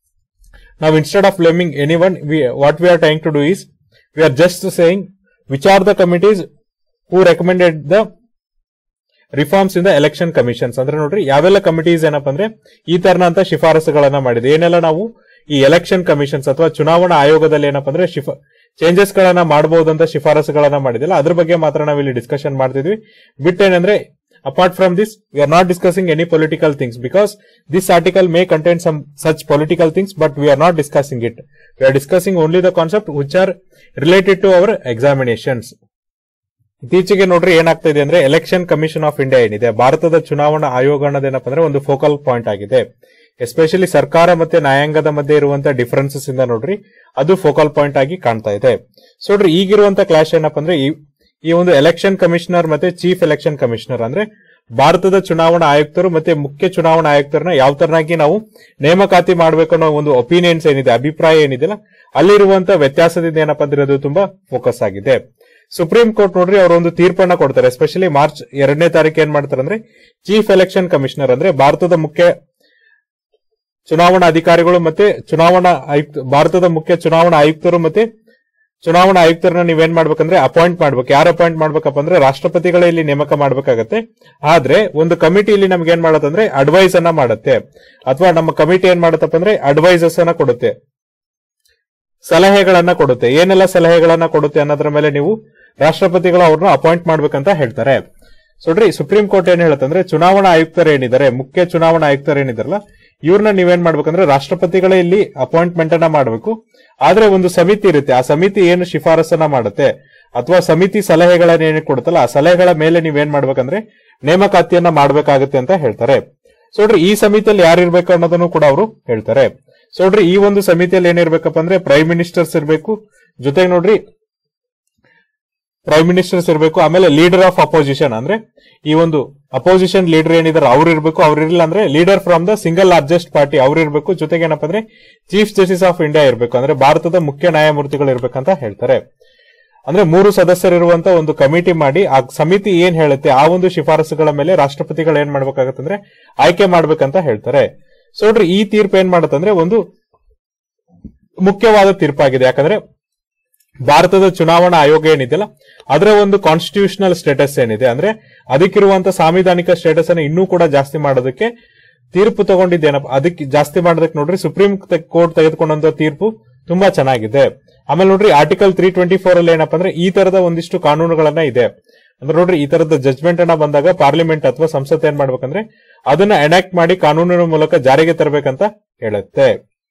ನಾವು instead of blaming anyone what we are trying to do is we are just saying which are the committees who recommended the reforms in the election commissions ಅಂದ್ರೆ ನೋಡ್ರಿ ಯಾವೆಲ್ಲ ಕಮಿಟೀಸ್ ಏನಪ್ಪ ಅಂದ್ರೆ ಈ ತರನಂತ ಶಿಫಾರಸುಗಳನ್ನ ಮಾಡಿದೆ ಏನೆಲ್ಲ ನಾವು ಈ ಎಲೆಕ್ಷನ್ ಕಮಿಷನ್ಸ್ ಅಥವಾ ಚುನಾವಣಾ ಆಯೋಗದಲ್ಲಿ ಏನಪ್ಪ ಅಂದ್ರೆ ಶಿಫ ಚೇಂಜಸ್ ಗಳನ್ನ ಮಾಡಬಹುದಂತ ಶಿಫಾರಸುಗಳನ್ನ ಮಾಡಿದಿಲ್ಲ ಅದ್ರ ಬಗ್ಗೆ ಮಾತ್ರ ನಾವು ಇಲ್ಲಿ ಡಿಸ್ಕಷನ್ ಮಾಡ್ತಿದ್ವಿ ಬಿಟ್ ಏನಂದ್ರೆ apart from this we are not discussing any political things because this article may contain some such political things but we are not discussing it we are discussing only the concept which are related to our examinations ಇತ್ತೀಚೆಗೆ ನೋಡ್ರಿ ಏನಾಗ್ತಾ ಇದೆ ಅಂದ್ರೆ election commission of India ಏನಿದೆ ಭಾರತದ ಚುನಾವಣಾ ಆಯೋಗ ಅನ್ನೋದೇನಪ್ಪ ಅಂದ್ರೆ ಒಂದು ಫೋಕಲ್ ಪಾಯಿಂಟ್ ಆಗಿದೆ ಎಸ್ಪೆಷಲಿ ಸರ್ಕಾರ ಮತ್ತೆ ನ್ಯಾಯಾಂಗದ ಮಧ್ಯೆ ಇರುವಂತ ಡಿಫರೆನ್ಸಸ್ ಇಂದ ನೋಡ್ರಿ ಅದು ಫೋಕಲ್ ಪಾಯಿಂಟ್ ಆಗಿ ಕಾಣ್ತಾ ಇದೆ ಸೊ ನೋಡ್ರಿ ಈಗಿರುವಂತ ಕ್ಲಾಶ್ ಏನಪ್ಪ ಅಂದ್ರೆ ಈ- ಈ ಒಂದು ಎಲೆಕ್ಷನ್ ಕಮಿಷನರ್ ಮತ್ತೆ ಚೀಫ್ ಎಲೆಕ್ಷನ್ ಕಮಿಷನರ್ ಅಂದ್ರೆ ಭಾರತದ ಚುನಾವಣಾ ಆಯುಕ್ತರು ಮತ್ತೆ ಮುಖ್ಯ ಚುನಾವಣಾ ಆಯುಕ್ತರನ್ನ ಯಾವ ತರನಾಗಿ ನಾವು ನೇಮಕಾತಿ ಮಾಡಬೇಕು ಅನ್ನೋ ಒಂದು ಒಪಿನಿಯನ್ಸ್ ಏನಿದೆ ಅಭಿಪ್ರಾಯ ಏನಿದೆಯಲ್ಲ ಅಲ್ಲಿರುವಂತ ವ್ಯತ್ಯಾಸದಿಂದ ಏನಪ್ಪ ಅಂದ್ರೆ ಅದು ತುಂಬಾ ಫೋಕಸ್ ಆಗಿದೆ ಸುಪ್ರೀಂ ಕೋರ್ಟ್ ನೋಡ್ರಿ ಅವರು ಒಂದು ತೀರ್ಪನ್ನ ಕೊಡ್ತಾರೆ ಎಸ್ಪೆಷಲಿ ಮಾರ್ಚ್ ಎರಡನೇ ತಾರೀಕು ಏನ್ ಮಾಡ್ತಾರೆ ಅಂದ್ರೆ ಚೀಫ್ ಎಲೆಕ್ಷನ್ ಕಮಿಷನರ್ ಅಂದ್ರೆ ಭಾರತದ ಮುಖ್ಯ ಚುನಾವಣಾ ಅಧಿಕಾರಿಗಳು ಮತ್ತೆ ಚುನಾವಣಾ ಆಯುಕ್ತ ಭಾರತದ ಮುಖ್ಯ ಚುನಾವಣಾ ಆಯುಕ್ತರು ಮತ್ತೆ ಚುನಾವಣಾ ಆಯುಕ್ತರನ್ನ ನೀವೇನ್ ಮಾಡ್ಬೇಕಂದ್ರೆ ಅಪಾಯಿಂಟ್ ಮಾಡ್ಬೇಕು ಯಾರು ಅಪಾಯಿಂಟ್ ಮಾಡ್ಬೇಕಪ್ಪ ಅಂದ್ರೆ ರಾಷ್ಟ್ರಪತಿಗಳೇ ಇಲ್ಲಿ ನೇಮಕ ಮಾಡ್ಬೇಕಾಗತ್ತೆ ಆದ್ರೆ ಒಂದು ಕಮಿಟಿ ಇಲ್ಲಿ ನಮ್ಗೆ ಏನ್ ಮಾಡತ್ತಂದ್ರೆ ಅಡ್ವೈಸ್ ಅನ್ನ ಮಾಡುತ್ತೆ ಅಥವಾ ನಮ್ಮ ಕಮಿಟಿ ಏನ್ ಮಾಡುತ್ತಪ್ಪ ಅಂದ್ರೆ ಅಡ್ವೈಸಸ್ ಅನ್ನ ಕೊಡುತ್ತೆ ಸಲಹೆಗಳನ್ನ ಕೊಡುತ್ತೆ ಏನೆಲ್ಲ ಸಲಹೆಗಳನ್ನ ಕೊಡುತ್ತೆ ಅನ್ನೋದ್ರ ಮೇಲೆ ನೀವು ರಾಷ್ಟ್ರಪತಿಗಳು ಅವ್ರನ್ನ ಅಪಾಯಿಂಟ್ ಮಾಡ್ಬೇಕಂತ ಹೇಳ್ತಾರೆ ಸೊ ನೋಡ್ರಿ ಸುಪ್ರೀಂ ಕೋರ್ಟ್ ಏನ್ ಹೇಳುತ್ತಂದ್ರೆ ಚುನಾವಣಾ ಆಯುಕ್ತರು ಏನಿದ್ದಾರೆ ಮುಖ್ಯ ಚುನಾವಣಾ ಆಯುಕ್ತರು ಏನಿದಾರಲ್ಲ ಇವ್ರನ್ನ ನೀವೇನ್ ಮಾಡ್ಬೇಕಂದ್ರೆ ರಾಷ್ಟ್ರಪತಿಗಳೇ ಇಲ್ಲಿ ಅಪಾಯಿಂಟ್ಮೆಂಟ್ ಅನ್ನ ಮಾಡಬೇಕು ಆದ್ರೆ ಒಂದು ಸಮಿತಿ ಇರುತ್ತೆ ಆ ಸಮಿತಿ ಏನು ಶಿಫಾರಸನ್ನ ಮಾಡುತ್ತೆ ಅಥವಾ ಸಮಿತಿ ಸಲಹೆಗಳನ್ನ ಏನು ಕೊಡುತ್ತಲ್ಲ ಆ ಸಲಹೆಗಳ ಮೇಲೆ ನೀವೇನ್ ಮಾಡ್ಬೇಕಂದ್ರೆ ನೇಮಕಾತಿಯನ್ನ ಮಾಡ್ಬೇಕಾಗುತ್ತೆ ಅಂತ ಹೇಳ್ತಾರೆ ಸೊ ನೋಡ್ರಿ ಈ ಸಮಿತಿಯಲ್ಲಿ ಯಾರು ಇರ್ಬೇಕು ಅನ್ನೋದನ್ನು ಕೂಡ ಅವರು ಹೇಳ್ತಾರೆ ಸೊ ನೋಡ್ರಿ ಈ ಒಂದು ಸಮಿತಿಯಲ್ಲಿ ಏನಿರ್ಬೇಕಪ್ಪ ಅಂದ್ರೆ ಪ್ರೈಮ್ ಮಿನಿಸ್ಟರ್ಸ್ ಇರಬೇಕು ಜೊತೆಗೆ ನೋಡ್ರಿ ಪ್ರೈಮ್ ಮಿನಿಸ್ಟರ್ಸ್ ಇರಬೇಕು ಆಮೇಲೆ ಲೀಡರ್ ಆಫ್ ಅಪೋಸಿಷನ್ ಅಂದ್ರೆ ಈ ಒಂದು ಅಪೋಸಿಷನ್ ಲೀಡರ್ ಏನಿದಾರೆ ಅವ್ರು ಇರಬೇಕು ಅವ್ರು ಇರಲಿಲ್ಲ ಅಂದ್ರೆ leader from the single largest party ಅವ್ರು ಇರಬೇಕು ಜೊತೆಗೆ ಏನಪ್ಪ ಅಂದ್ರೆ ಚೀಫ್ ಜಸ್ಟಿಸ್ ಆಫ್ ಇಂಡಿಯಾ ಇರಬೇಕು ಅಂದ್ರೆ ಭಾರತದ ಮುಖ್ಯ ನ್ಯಾಯಮೂರ್ತಿಗಳು ಇರ್ಬೇಕಂತ ಹೇಳ್ತಾರೆ ಅಂದ್ರೆ ಮೂರು ಸದಸ್ಯರಿರುವಂತ ಒಂದು ಕಮಿಟಿ ಮಾಡಿ ಆ ಸಮಿತಿ ಏನ್ ಹೇಳುತ್ತೆ ಆ ಒಂದು ಶಿಫಾರಸುಗಳ ಮೇಲೆ ರಾಷ್ಟ್ರಪತಿಗಳು ಏನ್ ಮಾಡ್ಬೇಕಾಗತ್ತಂದ್ರೆ ಆಯ್ಕೆ ಮಾಡ್ಬೇಕಂತ ಹೇಳ್ತಾರೆ ಸೊ ನೋಡ್ರಿ ಈ ತೀರ್ಪು ಏನ್ ಮಾಡುತ್ತಂದ್ರೆ ಒಂದು ಮುಖ್ಯವಾದ ತೀರ್ಪಾಗಿದೆ ಯಾಕಂದ್ರೆ ಭಾರತದ ಚುನಾವಣಾ ಆಯೋಗ ಏನಿದೆಯಲ್ಲ ಅದರ ಒಂದು ಕಾನ್ಸ್ಟಿಟ್ಯೂಷನಲ್ ಸ್ಟೇಟಸ್ ಏನಿದೆ ಅಂದ್ರೆ ಅದಕ್ಕಿರುವಂತ ಸಾಂವಿಧಾನಿಕ ಸ್ಟೇಟಸ್ ಅನ್ನು ಇನ್ನೂ ಕೂಡ ಜಾಸ್ತಿ ಮಾಡೋದಕ್ಕೆ ತೀರ್ಪು ತಗೊಂಡಿದ್ದೇನಪ್ಪ ಅದಕ್ಕೆ ಜಾಸ್ತಿ ಮಾಡೋದಕ್ಕೆ ನೋಡ್ರಿ ಸುಪ್ರೀಂ ಕೋರ್ಟ್ ತೆಗೆದುಕೊಂಡಂತ ತೀರ್ಪು ತುಂಬಾ ಚೆನ್ನಾಗಿದೆ ಆಮೇಲೆ ನೋಡ್ರಿ ಆರ್ಟಿಕಲ್ ತ್ರೀ ಟ್ವೆಂಟಿ ಫೋರ್ ಅಲ್ಲಿ ಏನಪ್ಪಾ ಅಂದ್ರೆ ಈ ತರದ ಒಂದಿಷ್ಟು ಕಾನೂನುಗಳನ್ನ ಇದೆ ಅಂದ್ರೆ ನೋಡ್ರಿ ಈ ತರದ ಜಜ್ಮೆಂಟ್ ಅನ್ನ ಬಂದಾಗ ಪಾರ್ಲಿಮೆಂಟ್ ಅಥವಾ ಸಂಸತ್ ಏನ್ ಮಾಡ್ಬೇಕಂದ್ರೆ ಅದನ್ನ ಎನಾಕ್ಟ್ ಮಾಡಿ ಕಾನೂನಿನ ಮೂಲಕ ಜಾರಿಗೆ ತರಬೇಕಂತ ಹೇಳುತ್ತೆ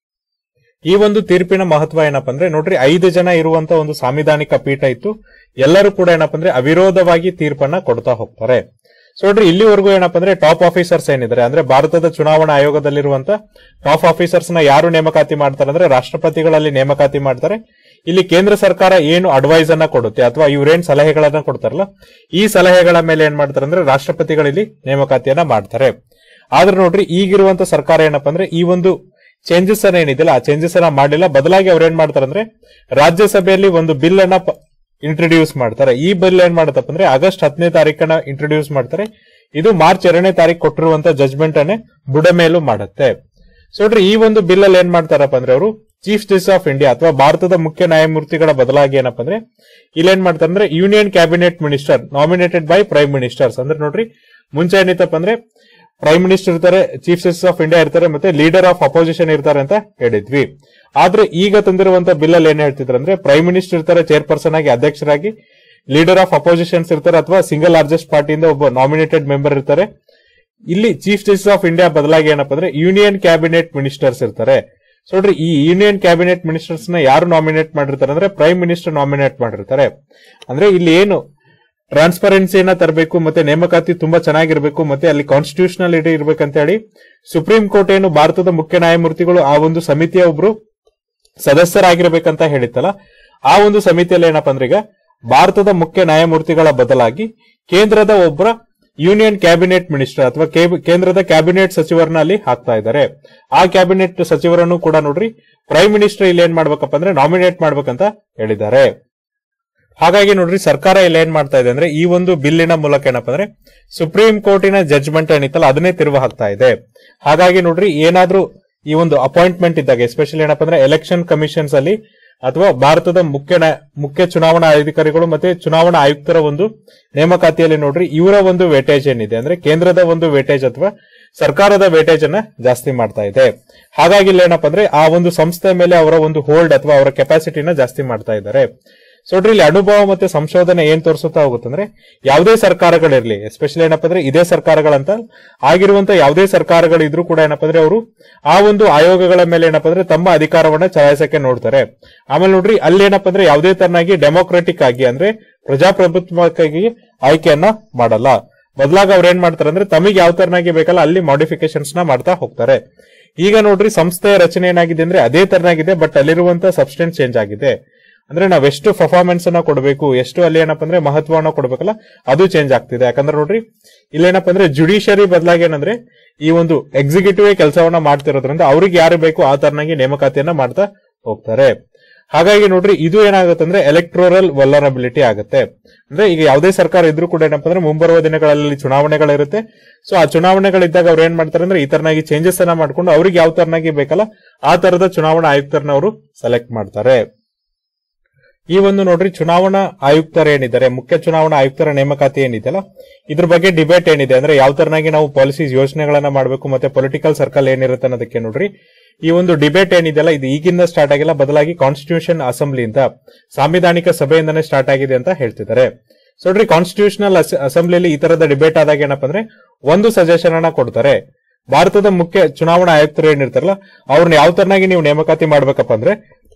ಈ ಒಂದು ತೀರ್ಪಿನ ಮಹತ್ವ ಏನಪ್ಪಾ ಅಂದ್ರೆ ನೋಡ್ರಿ ಐದು ಜನ ಇರುವಂತ ಒಂದು ಸಾಂವಿಧಾನಿಕ ಪೀಠ ಇತ್ತು ಎಲ್ಲರೂ ಕೂಡ ಏನಪ್ಪಾ ಅಂದ್ರೆ ಅವಿರೋಧವಾಗಿ ತೀರ್ಪನ್ನ ಕೊಡ್ತಾ ಹೋಗ್ತಾರೆ ಸೊ ನೋಡ್ರಿ ಇಲ್ಲಿವರೆಗೂ ಏನಪ್ಪಾ ಅಂದ್ರೆ ಟಾಪ್ ಆಫೀಸರ್ಸ್ ಏನಿದ್ದಾರೆ ಅಂದ್ರೆ ಭಾರತದ ಚುನಾವಣಾ ಆಯೋಗದಲ್ಲಿರುವಂತ ಟಾಪ್ ಆಫೀಸರ್ಸ್ ನ ಯಾರು ನೇಮಕಾತಿ ಮಾಡ್ತಾರೆ ಅಂದ್ರೆ ರಾಷ್ಟ್ರಪತಿಗಳಲ್ಲಿ ನೇಮಕಾತಿ ಮಾಡ್ತಾರೆ ಇಲ್ಲಿ ಕೇಂದ್ರ ಸರ್ಕಾರ ಏನು ಅಡ್ವೈಸ್ ಅನ್ನ ಕೊಡುತ್ತೆ ಅಥವಾ ಇವ್ರೇನ್ ಸಲಹೆಗಳನ್ನ ಕೊಡ್ತಾರಲ್ಲ ಈ ಸಲಹೆಗಳ ಮೇಲೆ ಏನ್ ಮಾಡ್ತಾರೆ ಅಂದ್ರೆ ರಾಷ್ಟ್ರಪತಿಗಳಲ್ಲಿ ನೇಮಕಾತಿಯನ್ನ ಮಾಡ್ತಾರೆ ಆದ್ರೆ ನೋಡ್ರಿ ಈಗಿರುವಂತ ಸರ್ಕಾರ ಏನಪ್ಪಾ ಅಂದ್ರೆ ಈ ಒಂದು ಚೇಂಜಸ್ ಅನ್ನ ಏನಿದೆಯಲ್ಲ ಆ ಚೇಂಜಸ್ ಅನ್ನ ಮಾಡಿಲ್ಲ ಬದಲಾಗಿ ಅವ್ರು ಏನ್ ಮಾಡ್ತಾರೆ ಅಂದ್ರೆ ರಾಜ್ಯಸಭೆಯಲ್ಲಿ ಒಂದು ಬಿಲ್ ಅನ್ನ ಇಂಟ್ರೊಡ್ಯೂಸ್ ಮಾಡ್ತಾರೆ ಈ ಬಿಲ್ ಏನ್ ಮಾಡುತ್ತಪ್ಪ ಅಂದ್ರೆ ಆಗಸ್ಟ್ ಹತ್ತನೇ ತಾರೀಕನ್ನ ಇಂಟ್ರೊಡ್ಯೂಸ್ ಮಾಡ್ತಾರೆ ಇದು ಮಾರ್ಚ್ ಎರಡನೇ ತಾರೀಕು ಕೊಟ್ಟಿರುವಂತ ಜಜ್ಮೆಂಟ್ ಅನ್ನೇ ಬುಡಮೇಲು ಮಾಡುತ್ತೆ ಸೊ ನೋಡ್ರಿ ಈ ಒಂದು ಬಿಲ್ ಅಲ್ಲಿ ಏನ್ ಮಾಡ್ತಾರಪ್ಪ ಅಂದ್ರೆ ಅವರು ಚೀಫ್ ಜಸ್ಟಿಸ್ ಆಫ್ ಇಂಡಿಯಾ ಅಥವಾ ಭಾರತದ ಮುಖ್ಯ ನ್ಯಾಯಮೂರ್ತಿಗಳ ಬದಲಾಗಿ ಏನಪ್ಪ ಅಂದ್ರೆ ಇಲ್ಲಿ ಏನ್ ಮಾಡ್ತಾರೆ ಅಂದ್ರೆ union cabinet minister nominated by prime ministers ಅಂದ್ರೆ ನೋಡ್ರಿ ಮುಂಚೆ ಏನಿತ್ತಪ್ಪ ಅಂದ್ರೆ ಪ್ರೈಮ್ ಮಿನಿಸ್ಟರ್ ಇರ್ತಾರೆ ಚೀಫ್ ಜಸ್ಟಿಸ್ ಆಫ್ ಇಂಡಿಯಾ ಇರ್ತಾರೆ ಮತ್ತೆ ಲೀಡರ್ ಆಫ್ ಅಪೋಸಿಷನ್ ಇರ್ತಾರೆ ಅಂತ ಹೇಳಿದ್ವಿ ಆದ್ರೆ ಈಗ ತಂದಿರುವಂತ ಬಿಲ್ ಅಲ್ಲಿ ಏನ್ ಹೇಳ್ತಿದ್ರು ಅಂದ್ರೆ ಪ್ರೈಮ್ ಮಿನಿಸ್ಟರ್ ಇರ್ತಾರೆ ಚೇರ್ಪರ್ಸನ್ ಆಗಿ ಅಧ್ಯಕ್ಷರಾಗಿ ಲೀಡರ್ ಆಫ್ ಅಪೋಸಿಷನ್ಸ್ ಇರ್ತಾರೆ ಅಥವಾ ಸಿಂಗಲ್ ಲಾರ್ಜೆಸ್ಟ್ ಪಾರ್ಟಿಯಿಂದ ಒಬ್ಬ ನಾಮಿನೇಟೆಡ್ ಮೆಂಬರ್ ಇರ್ತಾರೆ ಇಲ್ಲಿ ಚೀಫ್ ಜಸ್ಟಿಸ್ ಆಫ್ ಇಂಡಿಯಾ ಬದಲಾಗಿ ಏನಪ್ಪ ಅಂದ್ರೆ ಯೂನಿಯನ್ ಕ್ಯಾಬಿನೆಟ್ ಮಿನಿಸ್ಟರ್ಸ್ ಇರ್ತಾರೆ ಸೊ ನೋಡ್ರಿ ಈ ಯೂನಿಯನ್ ಕ್ಯಾಬಿನೆಟ್ ಮಿನಿಸ್ಟರ್ಸ್ ನ ಯಾರು ನಾಮಿನೇಟ್ ಮಾಡಿರ್ತಾರೆ ಅಂದ್ರೆ ಪ್ರೈಮ್ ಮಿನಿಸ್ಟರ್ ನಾಮಿನೇಟ್ ಮಾಡಿರ್ತಾರೆ ಅಂದ್ರೆ ಇಲ್ಲಿ ಏನು ಟ್ರಾನ್ಸ್ಪರೆನ್ಸಿಯನ್ನ ತರಬೇಕು ಮತ್ತೆ ನೇಮಕಾತಿ ತುಂಬಾ ಚೆನ್ನಾಗಿರ್ಬೇಕು ಮತ್ತೆ ಅಲ್ಲಿ ಕಾನ್ಸ್ಟಿಟ್ಯೂಷನಲ್ ಇರ್ಬೇಕಂತ ಹೇಳಿ ಸುಪ್ರೀಂ ಕೋರ್ಟ್ ಏನು ಭಾರತದ ಮುಖ್ಯ ನ್ಯಾಯಮೂರ್ತಿಗಳು ಆ ಒಂದು ಸಮಿತಿಯ ಒಬ್ರು ಸದಸ್ಯರಾಗಿರ್ಬೇಕಂತ ಹೇಳಿತ್ತಲ್ಲ ಆ ಒಂದು ಸಮಿತಿಯಲ್ಲಿ ಏನಪ್ಪಾ ಅಂದ್ರೆ ಈಗ ಭಾರತದ ಮುಖ್ಯ ನ್ಯಾಯಮೂರ್ತಿಗಳ ಬದಲಾಗಿ ಕೇಂದ್ರದ ಒಬ್ಬರ ಯೂನಿಯನ್ ಕ್ಯಾಬಿನೆಟ್ ಮಿನಿಸ್ಟರ್ ಅಥವಾ ಕೇಬ್- ಕೇಂದ್ರದ ಕ್ಯಾಬಿನೆಟ್ ಸಚಿವರನ್ನ ಅಲ್ಲಿ ಹಾಕ್ತಾ ಇದ್ದಾರೆ ಆ ಕ್ಯಾಬಿನೆಟ್ ಸಚಿವರನ್ನು ಕೂಡ ನೋಡ್ರಿ ಪ್ರೈಮ್ ಮಿನಿಸ್ಟರ್ ಇಲ್ಲಿ ಏನ್ ಮಾಡ್ಬೇಕಪ್ಪ ಅಂದ್ರೆ ನಾಮಿನೇಟ್ ಮಾಡ್ಬೇಕಂತ ಹೇಳಿದ್ದಾರೆ ಹಾಗಾಗಿ ನೋಡ್ರಿ ಸರ್ಕಾರ ಇಲ್ಲಿ ಏನ್ ಮಾಡ್ತಾ ಇದೆ ಅಂದ್ರೆ ಈ ಒಂದು ಬಿಲ್ಲಿನ ಮೂಲಕ ಏನಪ್ಪಾ ಅಂದ್ರೆ ಸುಪ್ರೀಂ ಕೋರ್ಟಿನ ಜಡ್ಜ್ಮೆಂಟ್ ಏನಿತ್ತಲ್ಲ ಅದನ್ನೇ ತಿರುವು ಹಾಕ್ತಾ ಇದೆ ಹಾಗಾಗಿ ನೋಡ್ರಿ ಏನಾದ್ರೂ ಈ ಒಂದು ಅಪಾಯಿಂಟ್ಮೆಂಟ್ ಇದ್ದಾಗ ಎಸ್ಪೆಷಲಿ ಏನಪ್ಪಾ ಅಂದ್ರೆ ಎಲೆಕ್ಷನ್ ಕಮಿಷನ್ಸ್ ಅಲ್ಲಿ ಅಥವಾ ಭಾರತದ ಮುಖ್ಯ ನ್ಯಾಯ- ಮುಖ್ಯ ಚುನಾವಣಾ ಅಧಿಕಾರಿಗಳು ಮತ್ತೆ ಚುನಾವಣಾ ಆಯುಕ್ತರ ಒಂದು ನೇಮಕಾತಿಯಲ್ಲಿ ನೋಡ್ರಿ ಇವರ ಒಂದು ವೇಟೇಜ್ ಏನಿದೆ ಅಂದ್ರೆ ಕೇಂದ್ರದ ಒಂದು ವೇಟೇಜ್ ಅಥವಾ ಸರ್ಕಾರದ ವೇಟೇಜ್ ಅನ್ನ ಜಾಸ್ತಿ ಮಾಡ್ತಾ ಇದೆ ಹಾಗಾಗಿ ಇಲ್ಲಿ ಏನಪ್ಪಾ ಅಂದ್ರೆ ಆ ಒಂದು ಸಂಸ್ಥೆ ಮೇಲೆ ಅವರ ಒಂದು ಹೋಲ್ಡ್ ಅಥವಾ ಅವರ ಕೆಪಾಸಿಟಿನ ಜಾಸ್ತಿ ಮಾಡ್ತಾ ಇದ್ದಾರೆ ಸೊ ನೋಡ್ರಿ ಇಲ್ಲಿ ಅನುಭವ ಮತ್ತೆ ಸಂಶೋಧನೆ ಏನ್ ತೋರಿಸುತ್ತಾ ಹೋಗುತ್ತಂದ್ರೆ ಯಾವುದೇ ಸರ್ಕಾರಗಳಿರ್ಲಿ ಎಸ್ಪೆಷಲಿ ಏನಪ್ಪಾ ಅಂದ್ರೆ ಇದೇ ಸರ್ಕಾರಗಳಂತ ಆಗಿರುವಂತ ಯಾವುದೇ ಸರ್ಕಾರಗಳಿದ್ರು ಕೂಡ ಏನಪ್ಪಾ ಅಂದ್ರೆ ಅವರು ಆ ಒಂದು ಆಯೋಗಗಳ ಮೇಲೆ ಏನಪ್ಪಾ ಅಂದ್ರೆ ತಮ್ಮ ಅಧಿಕಾರವನ್ನ ಚಲಾಯಿಸಕ್ಕೆ ನೋಡ್ತಾರೆ ಆಮೇಲೆ ನೋಡ್ರಿ ಅಲ್ಲಿ ಏನಪ್ಪಾ ಅಂದ್ರೆ ಯಾವುದೇ ತರನಾಗಿ ಡೆಮೋಕ್ರೆಟಿಕ್ ಆಗಿ ಅಂದ್ರೆ ಪ್ರಜಾಪ್ರಭುತ್ವಕ್ಕಾಗಿ ಆಯ್ಕೆಯನ್ನ ಮಾಡಲ್ಲ ಬದಲಾಗಿ ಅವ್ರು ಏನ್ ಮಾಡ್ತಾರೆ ಅಂದ್ರೆ ತಮಗೆ ಯಾವ ತರನಾಗಿ ಬೇಕಲ್ಲ ಅಲ್ಲಿ ಮಾಡಿಫಿಕೇಶನ್ಸ್ ನ ಮಾಡ್ತಾ ಹೋಗ್ತಾರೆ ಈಗ ನೋಡ್ರಿ ಸಂಸ್ಥೆಯ ರಚನೆ ಏನಾಗಿದೆ ಅಂದ್ರೆ ಅದೇ ತರನಾಗಿದೆ ಬಟ್ ಅಲ್ಲಿರುವಂತ ಸಬ್ಸ್ಟೆನ್ಸ್ ಚೇಂಜ್ ಆಗಿದೆ ಅಂದ್ರೆ ನಾವ್ ಎಷ್ಟು ಪರ್ಫಾರ್ಮೆನ್ಸ್ ಅನ್ನ ಕೊಡಬೇಕು ಎಷ್ಟು ಅಲ್ಲಿ ಏನಪ್ಪಾ ಅಂದ್ರೆ ಮಹತ್ವವನ್ನ ಕೊಡ್ಬೇಕಲ್ಲ ಅದು ಚೇಂಜ್ ಆಗ್ತಿದೆ ಯಾಕಂದ್ರೆ ನೋಡ್ರಿ ಇಲ್ಲೇನಪ್ಪ ಅಂದ್ರೆ ಜುಡಿಷಿಯರಿ ಬದಲಾಗಿ ಏನಂದ್ರೆ ಈ ಒಂದು ಎಕ್ಸಿಕ್ಯೂಟಿವ್ ಕೆಲಸವನ್ನ ಮಾಡ್ತಿರೋದ್ರಿಂದ ಅವ್ರಿಗೆ ಯಾರು ಬೇಕು ಆ ತರನಾಗಿ ನೇಮಕಾತಿಯನ್ನ ಮಾಡ್ತಾ ಹೋಗ್ತಾರೆ ಹಾಗಾಗಿ ನೋಡ್ರಿ ಇದು ಏನಾಗುತ್ತೆ ಅಂದ್ರೆ ಎಲೆಕ್ಟ್ರೋರಲ್ ವಲ್ಲರಬಿಲಿಟಿ ಆಗುತ್ತೆ ಅಂದ್ರೆ ಈಗ ಯಾವುದೇ ಸರ್ಕಾರ ಇದ್ರೂ ಕೂಡ ಏನಪ್ಪಾ ಅಂದ್ರೆ ಮುಂಬರುವ ದಿನಗಳಲ್ಲಿ ಚುನಾವಣೆಗಳಿರುತ್ತೆ ಸೊ ಆ ಚುನಾವಣೆಗಳಿದ್ದಾಗ ಅವ್ರು ಏನ್ ಮಾಡ್ತಾರೆ ಅಂದ್ರೆ ಈ ತರನಾಗಿ ಚೇಂಜಸ್ ಅನ್ನ ಮಾಡ್ಕೊಂಡು ಅವ್ರಿಗೆ ಯಾವ ತರನಾಗಿ ಬೇಕಲ್ಲ ಆ ತರದ ಚುನಾವಣಾ ಆಯುಕ್ತರನ್ನ ಅವರು ಸೆಲೆಕ್ಟ್ ಮಾಡ್ತಾರೆ ಈ ಒಂದು ನೋಡ್ರಿ ಚುನಾವಣಾ ಆಯುಕ್ತರ ಏನಿದ್ದಾರೆ ಮುಖ್ಯ ಚುನಾವಣಾ ಆಯುಕ್ತರ ನೇಮಕಾತಿ ಏನಿದೆಯಲ್ಲ ಇದ್ರ ಬಗ್ಗೆ ಡಿಬೇಟ್ ಏನಿದೆ ಅಂದ್ರೆ ಯಾವ ತರನಾಗಿ ನಾವು ಪಾಲಿಸೀಸ್ ಯೋಜನೆಗಳನ್ನ ಮಾಡಬೇಕು ಮತ್ತೆ ಪೊಲಿಟಿಕಲ್ ಸರ್ಕಲ್ ಏನಿರುತ್ತೆ ಅನ್ನೋದಕ್ಕೆ ನೋಡ್ರಿ ಈ ಒಂದು ಡಿಬೇಟ್ ಏನಿದೆಯಲ್ಲ ಇದು ಈಗಿಂದ ಸ್ಟಾರ್ಟ್ ಆಗಿಲ್ಲ ಬದಲಾಗಿ ಕಾನ್ಸ್ಟಿಟ್ಯೂಷನ್ ಅಸೆಂಬ್ಲಿಯಿಂದ ಸಾಂವಿಧಾನಿಕ ಸಭೆಯಿಂದನೇ ಸ್ಟಾರ್ಟ್ ಆಗಿದೆ ಅಂತ ಹೇಳ್ತಿದ್ದಾರೆ ಸೊ ನೋಡ್ರಿ ಕಾನ್ಸ್ಟಿಟ್ಯೂಷನಲ್ ಅಸೆಂಬ್ಲಿಯಲ್ಲಿ ಈ ತರದ ಡಿಬೇಟ್ ಆದಾಗ ಏನಪ್ಪಾ ಅಂದ್ರೆ ಒಂದು ಸಜೆಷನ್ ಅನ್ನ ಕೊಡ್ತಾರೆ ಭಾರತದ ಮುಖ್ಯ ಚುನಾವಣಾ ಆಯುಕ್ತರು ಏನಿರ್ತಾರಲ್ಲ ಅವ್ರನ್ನ ಯಾವ ತರನಾಗಿ ನೀವು ನೇಮಕಾತಿ ಮಾಡ್ಬೇಕಪ್ಪ ಅಂದ್ರೆ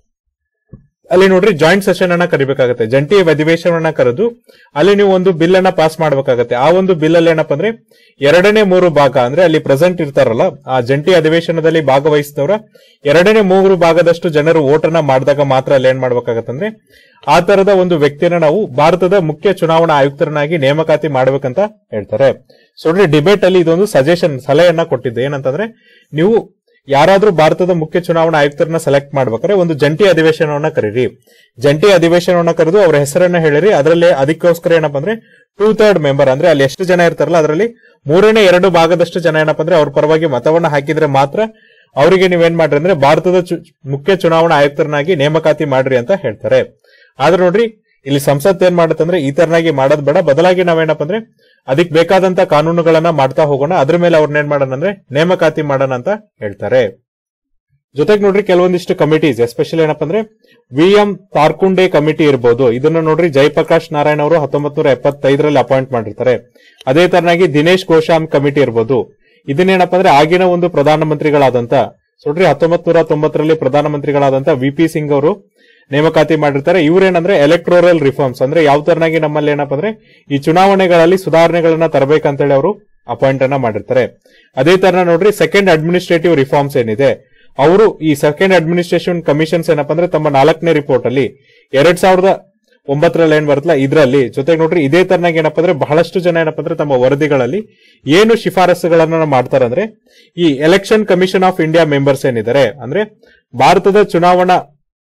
ಅಲ್ಲಿ ನೋಡ್ರಿ ಜಾಯಿಂಟ್ ಸೆಷನ್ ಅನ್ನ ಕರಿಬೇಕಾಗತ್ತೆ ಜಂಟಿ ಅಧಿವೇಶನವನ್ನ ಕರೆದು ಅಲ್ಲಿ ನೀವು ಒಂದು ಬಿಲ್ ಅನ್ನ ಪಾಸ್ ಮಾಡ್ಬೇಕಾಗತ್ತೆ ಆ ಒಂದು ಬಿಲ್ ಅಲ್ಲಿ ಏನಪ್ಪಾ ಅಂದ್ರೆ ಎರಡನೇ ಮೂರು ಭಾಗ ಅಂದ್ರೆ ಅಲ್ಲಿ ಪ್ರೆಸೆಂಟ್ ಇರ್ತಾರಲ್ಲ ಆ ಜಂಟಿ ಅಧಿವೇಶನದಲ್ಲಿ ಭಾಗವಹಿಸಿದವರ ಎರಡನೇ ಮೂರು ಭಾಗದಷ್ಟು ಜನರು ವೋಟ್ ಅನ್ನ ಮಾಡಿದಾಗ ಮಾತ್ರ ಅಲ್ಲಿ ಏನ್ ಮಾಡ್ಬೇಕಾಗತ್ತಂದ್ರೆ ಆ ತರದ ಒಂದು ವ್ಯಕ್ತಿಯನ್ನ ನಾವು ಭಾರತದ ಮುಖ್ಯ ಚುನಾವಣಾ ಆಯುಕ್ತರನ್ನಾಗಿ ನೇಮಕಾತಿ ಮಾಡ್ಬೇಕಂತ ಹೇಳ್ತಾರೆ ಸೊ ನೋಡ್ರಿ ಡಿಬೇಟ್ ಅಲ್ಲಿ ಇದೊಂದು ಸಜೆಷನ್ ಸಲಹೆಯನ್ನ ಕೊಟ್ಟಿದ್ದೆ ಏನಂತಂದ್ರೆ ನೀವು ಯಾರಾದ್ರೂ ಭಾರತದ ಮುಖ್ಯ ಚುನಾವಣಾ ಆಯುಕ್ತರನ್ನ ಸೆಲೆಕ್ಟ್ ಮಾಡ್ಬೇಕಾದ್ರೆ ಒಂದು ಜಂಟಿ ಅಧಿವೇಶನವನ್ನ ಕರೀರಿ ಜಂಟಿ ಅಧಿವೇಶನವನ್ನ ಕರೆದು ಅವರ ಹೆಸರನ್ನ ಹೇಳಿರಿ ಅದರಲ್ಲಿ ಅದಕ್ಕೋಸ್ಕರ ಏನಪ್ಪಾ ಅಂದ್ರೆ ಟೂ ಥರ್ಡ್ ಮೆಂಬರ್ ಅಂದ್ರೆ ಅಲ್ಲಿ ಎಷ್ಟು ಜನ ಇರ್ತಾರಲ್ಲ ಅದರಲ್ಲಿ ಮೂರನೇ ಎರಡು ಭಾಗದಷ್ಟು ಜನ ಏನಪ್ಪಾ ಅಂದ್ರೆ ಅವ್ರ ಪರವಾಗಿ ಮತವನ್ನ ಹಾಕಿದ್ರೆ ಮಾತ್ರ ಅವರಿಗೆ ನೀವೇನ್ ಮಾಡ್ರಿ ಅಂದ್ರೆ ಭಾರತದ ಚು- ಮುಖ್ಯ ಚುನಾವಣಾ ಆಯುಕ್ತರನ್ನಾಗಿ ನೇಮಕಾತಿ ಮಾಡ್ರಿ ಅಂತ ಹೇಳ್ತಾರೆ ಆದ್ರೆ ನೋಡ್ರಿ ಇಲ್ಲಿ ಸಂಸತ್ ಏನ್ ಮಾಡುತ್ತಂದ್ರೆ ಈ ತರನಾಗಿ ಮಾಡೋದ್ ಬೇಡ ಬದಲಾಗಿ ನಾವೇನಪ್ಪ ಅಂದ್ರೆ ಅದಕ್ಕೆ ಬೇಕಾದಂತ ಕಾನೂನುಗಳನ್ನ ಮಾಡ್ತಾ ಹೋಗೋಣ ಅದ್ರ ಮೇಲೆ ಅವ್ರನ್ನ ಏನ್ ಮಾಡೋಣ ಅಂದ್ರೆ ನೇಮಕಾತಿ ಮಾಡೋಣ ಅಂತ ಹೇಳ್ತಾರೆ ಜೊತೆಗೆ ನೋಡ್ರಿ ಕೆಲವೊಂದಿಷ್ಟು ಕಮಿಟೀಸ್ ಎಸ್ಪೆಷಲಿ ಏನಪ್ಪಾ ಅಂದ್ರೆ ವಿ ಎಂ ತಾರ್ಕುಂಡೆ ಕಮಿಟಿ ಇರ್ಬೋದು ಇದನ್ನ ನೋಡ್ರಿ ಜಯಪ್ರಕಾಶ್ ನಾರಾಯಣ್ ಅವರು ಹತ್ತೊಂಬತ್ ನೂರ ಎಪ್ಪತ್ತೈದರಲ್ಲಿ ಅಪಾಯಿಂಟ್ ಮಾಡಿರ್ತಾರೆ ಅದೇ ತರನಾಗಿ ದಿನೇಶ್ ಗೋಶಾಮ್ ಕಮಿಟಿ ಇರ್ಬೋದು ಇದನ್ನೇನಪ್ಪ ಅಂದ್ರೆ ಆಗಿನ ಒಂದು ಪ್ರಧಾನಮಂತ್ರಿಗಳಾದಂತ ನೋಡ್ರಿ ಹತ್ತೊಂಬತ್ ನೂರ ತೊಂಬತ್ತರಲ್ಲಿ ಪ್ರಧಾನಮಂತ್ರಿಗಳಾದಂತ ವಿ ಪಿ ಸಿಂಗ್ ಅವರು ನೇಮಕಾತಿ ಮಾಡಿರ್ತಾರೆ ಇವ್ರೇನಂದ್ರೆ ಎಲೆಕ್ಟ್ರೋರಲ್ ರಿಫಾರ್ಮ್ಸ್ ಅಂದ್ರೆ ಯಾವ ತರನಾಗಿ ನಮ್ಮಲ್ಲಿ ಏನಪ್ಪಾ ಅಂದ್ರೆ ಈ ಚುನಾವಣೆಗಳಲ್ಲಿ ಸುಧಾರಣೆಗಳನ್ನ ತರಬೇಕಂತೇಳಿ ಅವರು ಅಪಾಯಿಂಟ್ ಅನ್ನ ಮಾಡಿರ್ತಾರೆ ಅದೇ ತರ ನೋಡ್ರಿ ಸೆಕೆಂಡ್ ಅಡ್ಮಿನಿಸ್ಟ್ರೇಟಿವ್ ರಿಫಾರ್ಮ್ಸ್ ಏನಿದೆ ಅವರು ಈ ಸೆಕೆಂಡ್ ಅಡ್ಮಿನಿಸ್ಟ್ರೇಷನ್ ಕಮಿಷನ್ಸ್ ಏನಪ್ಪಾ ಅಂದ್ರೆ ತಮ್ಮ ನಾಲ್ಕನೇ ರಿಪೋರ್ಟ್ ಅಲ್ಲಿ ಎರಡ್ ಸಾವಿರದ ಒಂಬತ್ತರಲ್ಲಿ ಏನ್ ಬರುತ್ತಲ್ಲ ಇದರಲ್ಲಿ ಜೊತೆಗೆ ನೋಡ್ರಿ ಇದೇ ತರನಾಗಿ ಏನಪ್ಪಾ ಅಂದ್ರೆ ಬಹಳಷ್ಟು ಜನ ಏನಪ್ಪಾ ಅಂದ್ರೆ ತಮ್ಮ ವರದಿಗಳಲ್ಲಿ ಏನು ಶಿಫಾರಸುಗಳನ್ನ ಮಾಡ್ತಾರೆ ಅಂದ್ರೆ ಈ election commission of India members ಏನಿದ್ದಾರೆ ಅಂದ್ರೆ ಭಾರತದ ಚುನಾವಣಾ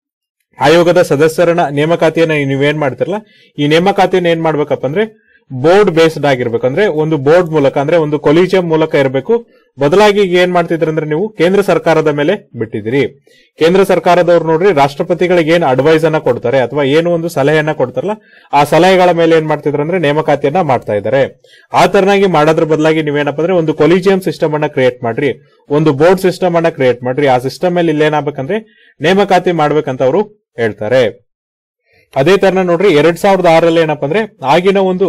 ಆಯೋಗದ ಸದಸ್ಯರನ್ನ ನೇಮಕಾತಿಯನ್ನ ನೀವೇನ್ ಮಾಡ್ತಿರಲ್ಲ ಈ ನೇಮಕಾತಿಯನ್ನ ಏನ್ ಮಾಡ್ಬೇಕಪ್ಪ ಅಂದ್ರೆ ಬೋರ್ಡ್ ಬೇಸ್ಡ್ ಆಗಿರ್ಬೇಕು ಅಂದ್ರೆ ಒಂದು ಬೋರ್ಡ್ ಮೂಲಕ ಅಂದ್ರೆ ಒಂದು ಕೊಲಿಜಿಯಂ ಮೂಲಕ ಇರಬೇಕು ಬದಲಾಗಿ ಈಗ ಏನ್ ಮಾಡ್ತಿದ್ರಿ ಅಂದ್ರೆ ನೀವು ಕೇಂದ್ರ ಸರ್ಕಾರದ ಮೇಲೆ ಬಿಟ್ಟಿದ್ದೀರಿ ಕೇಂದ್ರ ಸರ್ಕಾರದವ್ರು ನೋಡ್ರಿ ರಾಷ್ಟ್ರಪತಿಗಳಿಗೆ ಏನ್ ಅಡ್ವೈಸ್ ಅನ್ನ ಕೊಡ್ತಾರೆ ಅಥವಾ ಏನು ಒಂದು ಸಲಹೆಯನ್ನ ಕೊಡ್ತಾರಲ್ಲ ಆ ಸಲಹೆಗಳ ಮೇಲೆ ಏನ್ ಮಾಡ್ತಿದ್ರು ಅಂದ್ರೆ ನೇಮಕಾತಿಯನ್ನ ಮಾಡ್ತಾ ಇದ್ದಾರೆ ಆ ತರನಾಗಿ ಮಾಡೋದ್ರ ಬದಲಾಗಿ ನೀವೇನಪ್ಪ ಅಂದ್ರೆ ಒಂದು ಕೊಲಿಜಿಯಂ ಸಿಸ್ಟಮ್ ಅನ್ನ ಕ್ರಿಯೇಟ್ ಮಾಡ್ರಿ ಒಂದು ಬೋರ್ಡ್ ಸಿಸ್ಟಮ್ ಅನ್ನ ಕ್ರಿಯೇಟ್ ಮಾಡ್ರಿ ಆ ಸಿಸ್ಟಮ್ ಅಲ್ಲಿ ಇಲ್ಲೇನಾಗಬೇಕಂದ್ರೆ ನೇಮಕಾತಿ ಮಾಡ್ಬೇಕಂತ ಅವರು ಹೇಳ್ತಾರೆ ಅದೇ ತರ ನೋಡ್ರಿ ಎರಡ್ ಸಾವಿರದ ಆರಲ್ಲಿ ಏನಪ್ಪಾ ಅಂದ್ರೆ ಆಗಿನ ಒಂದು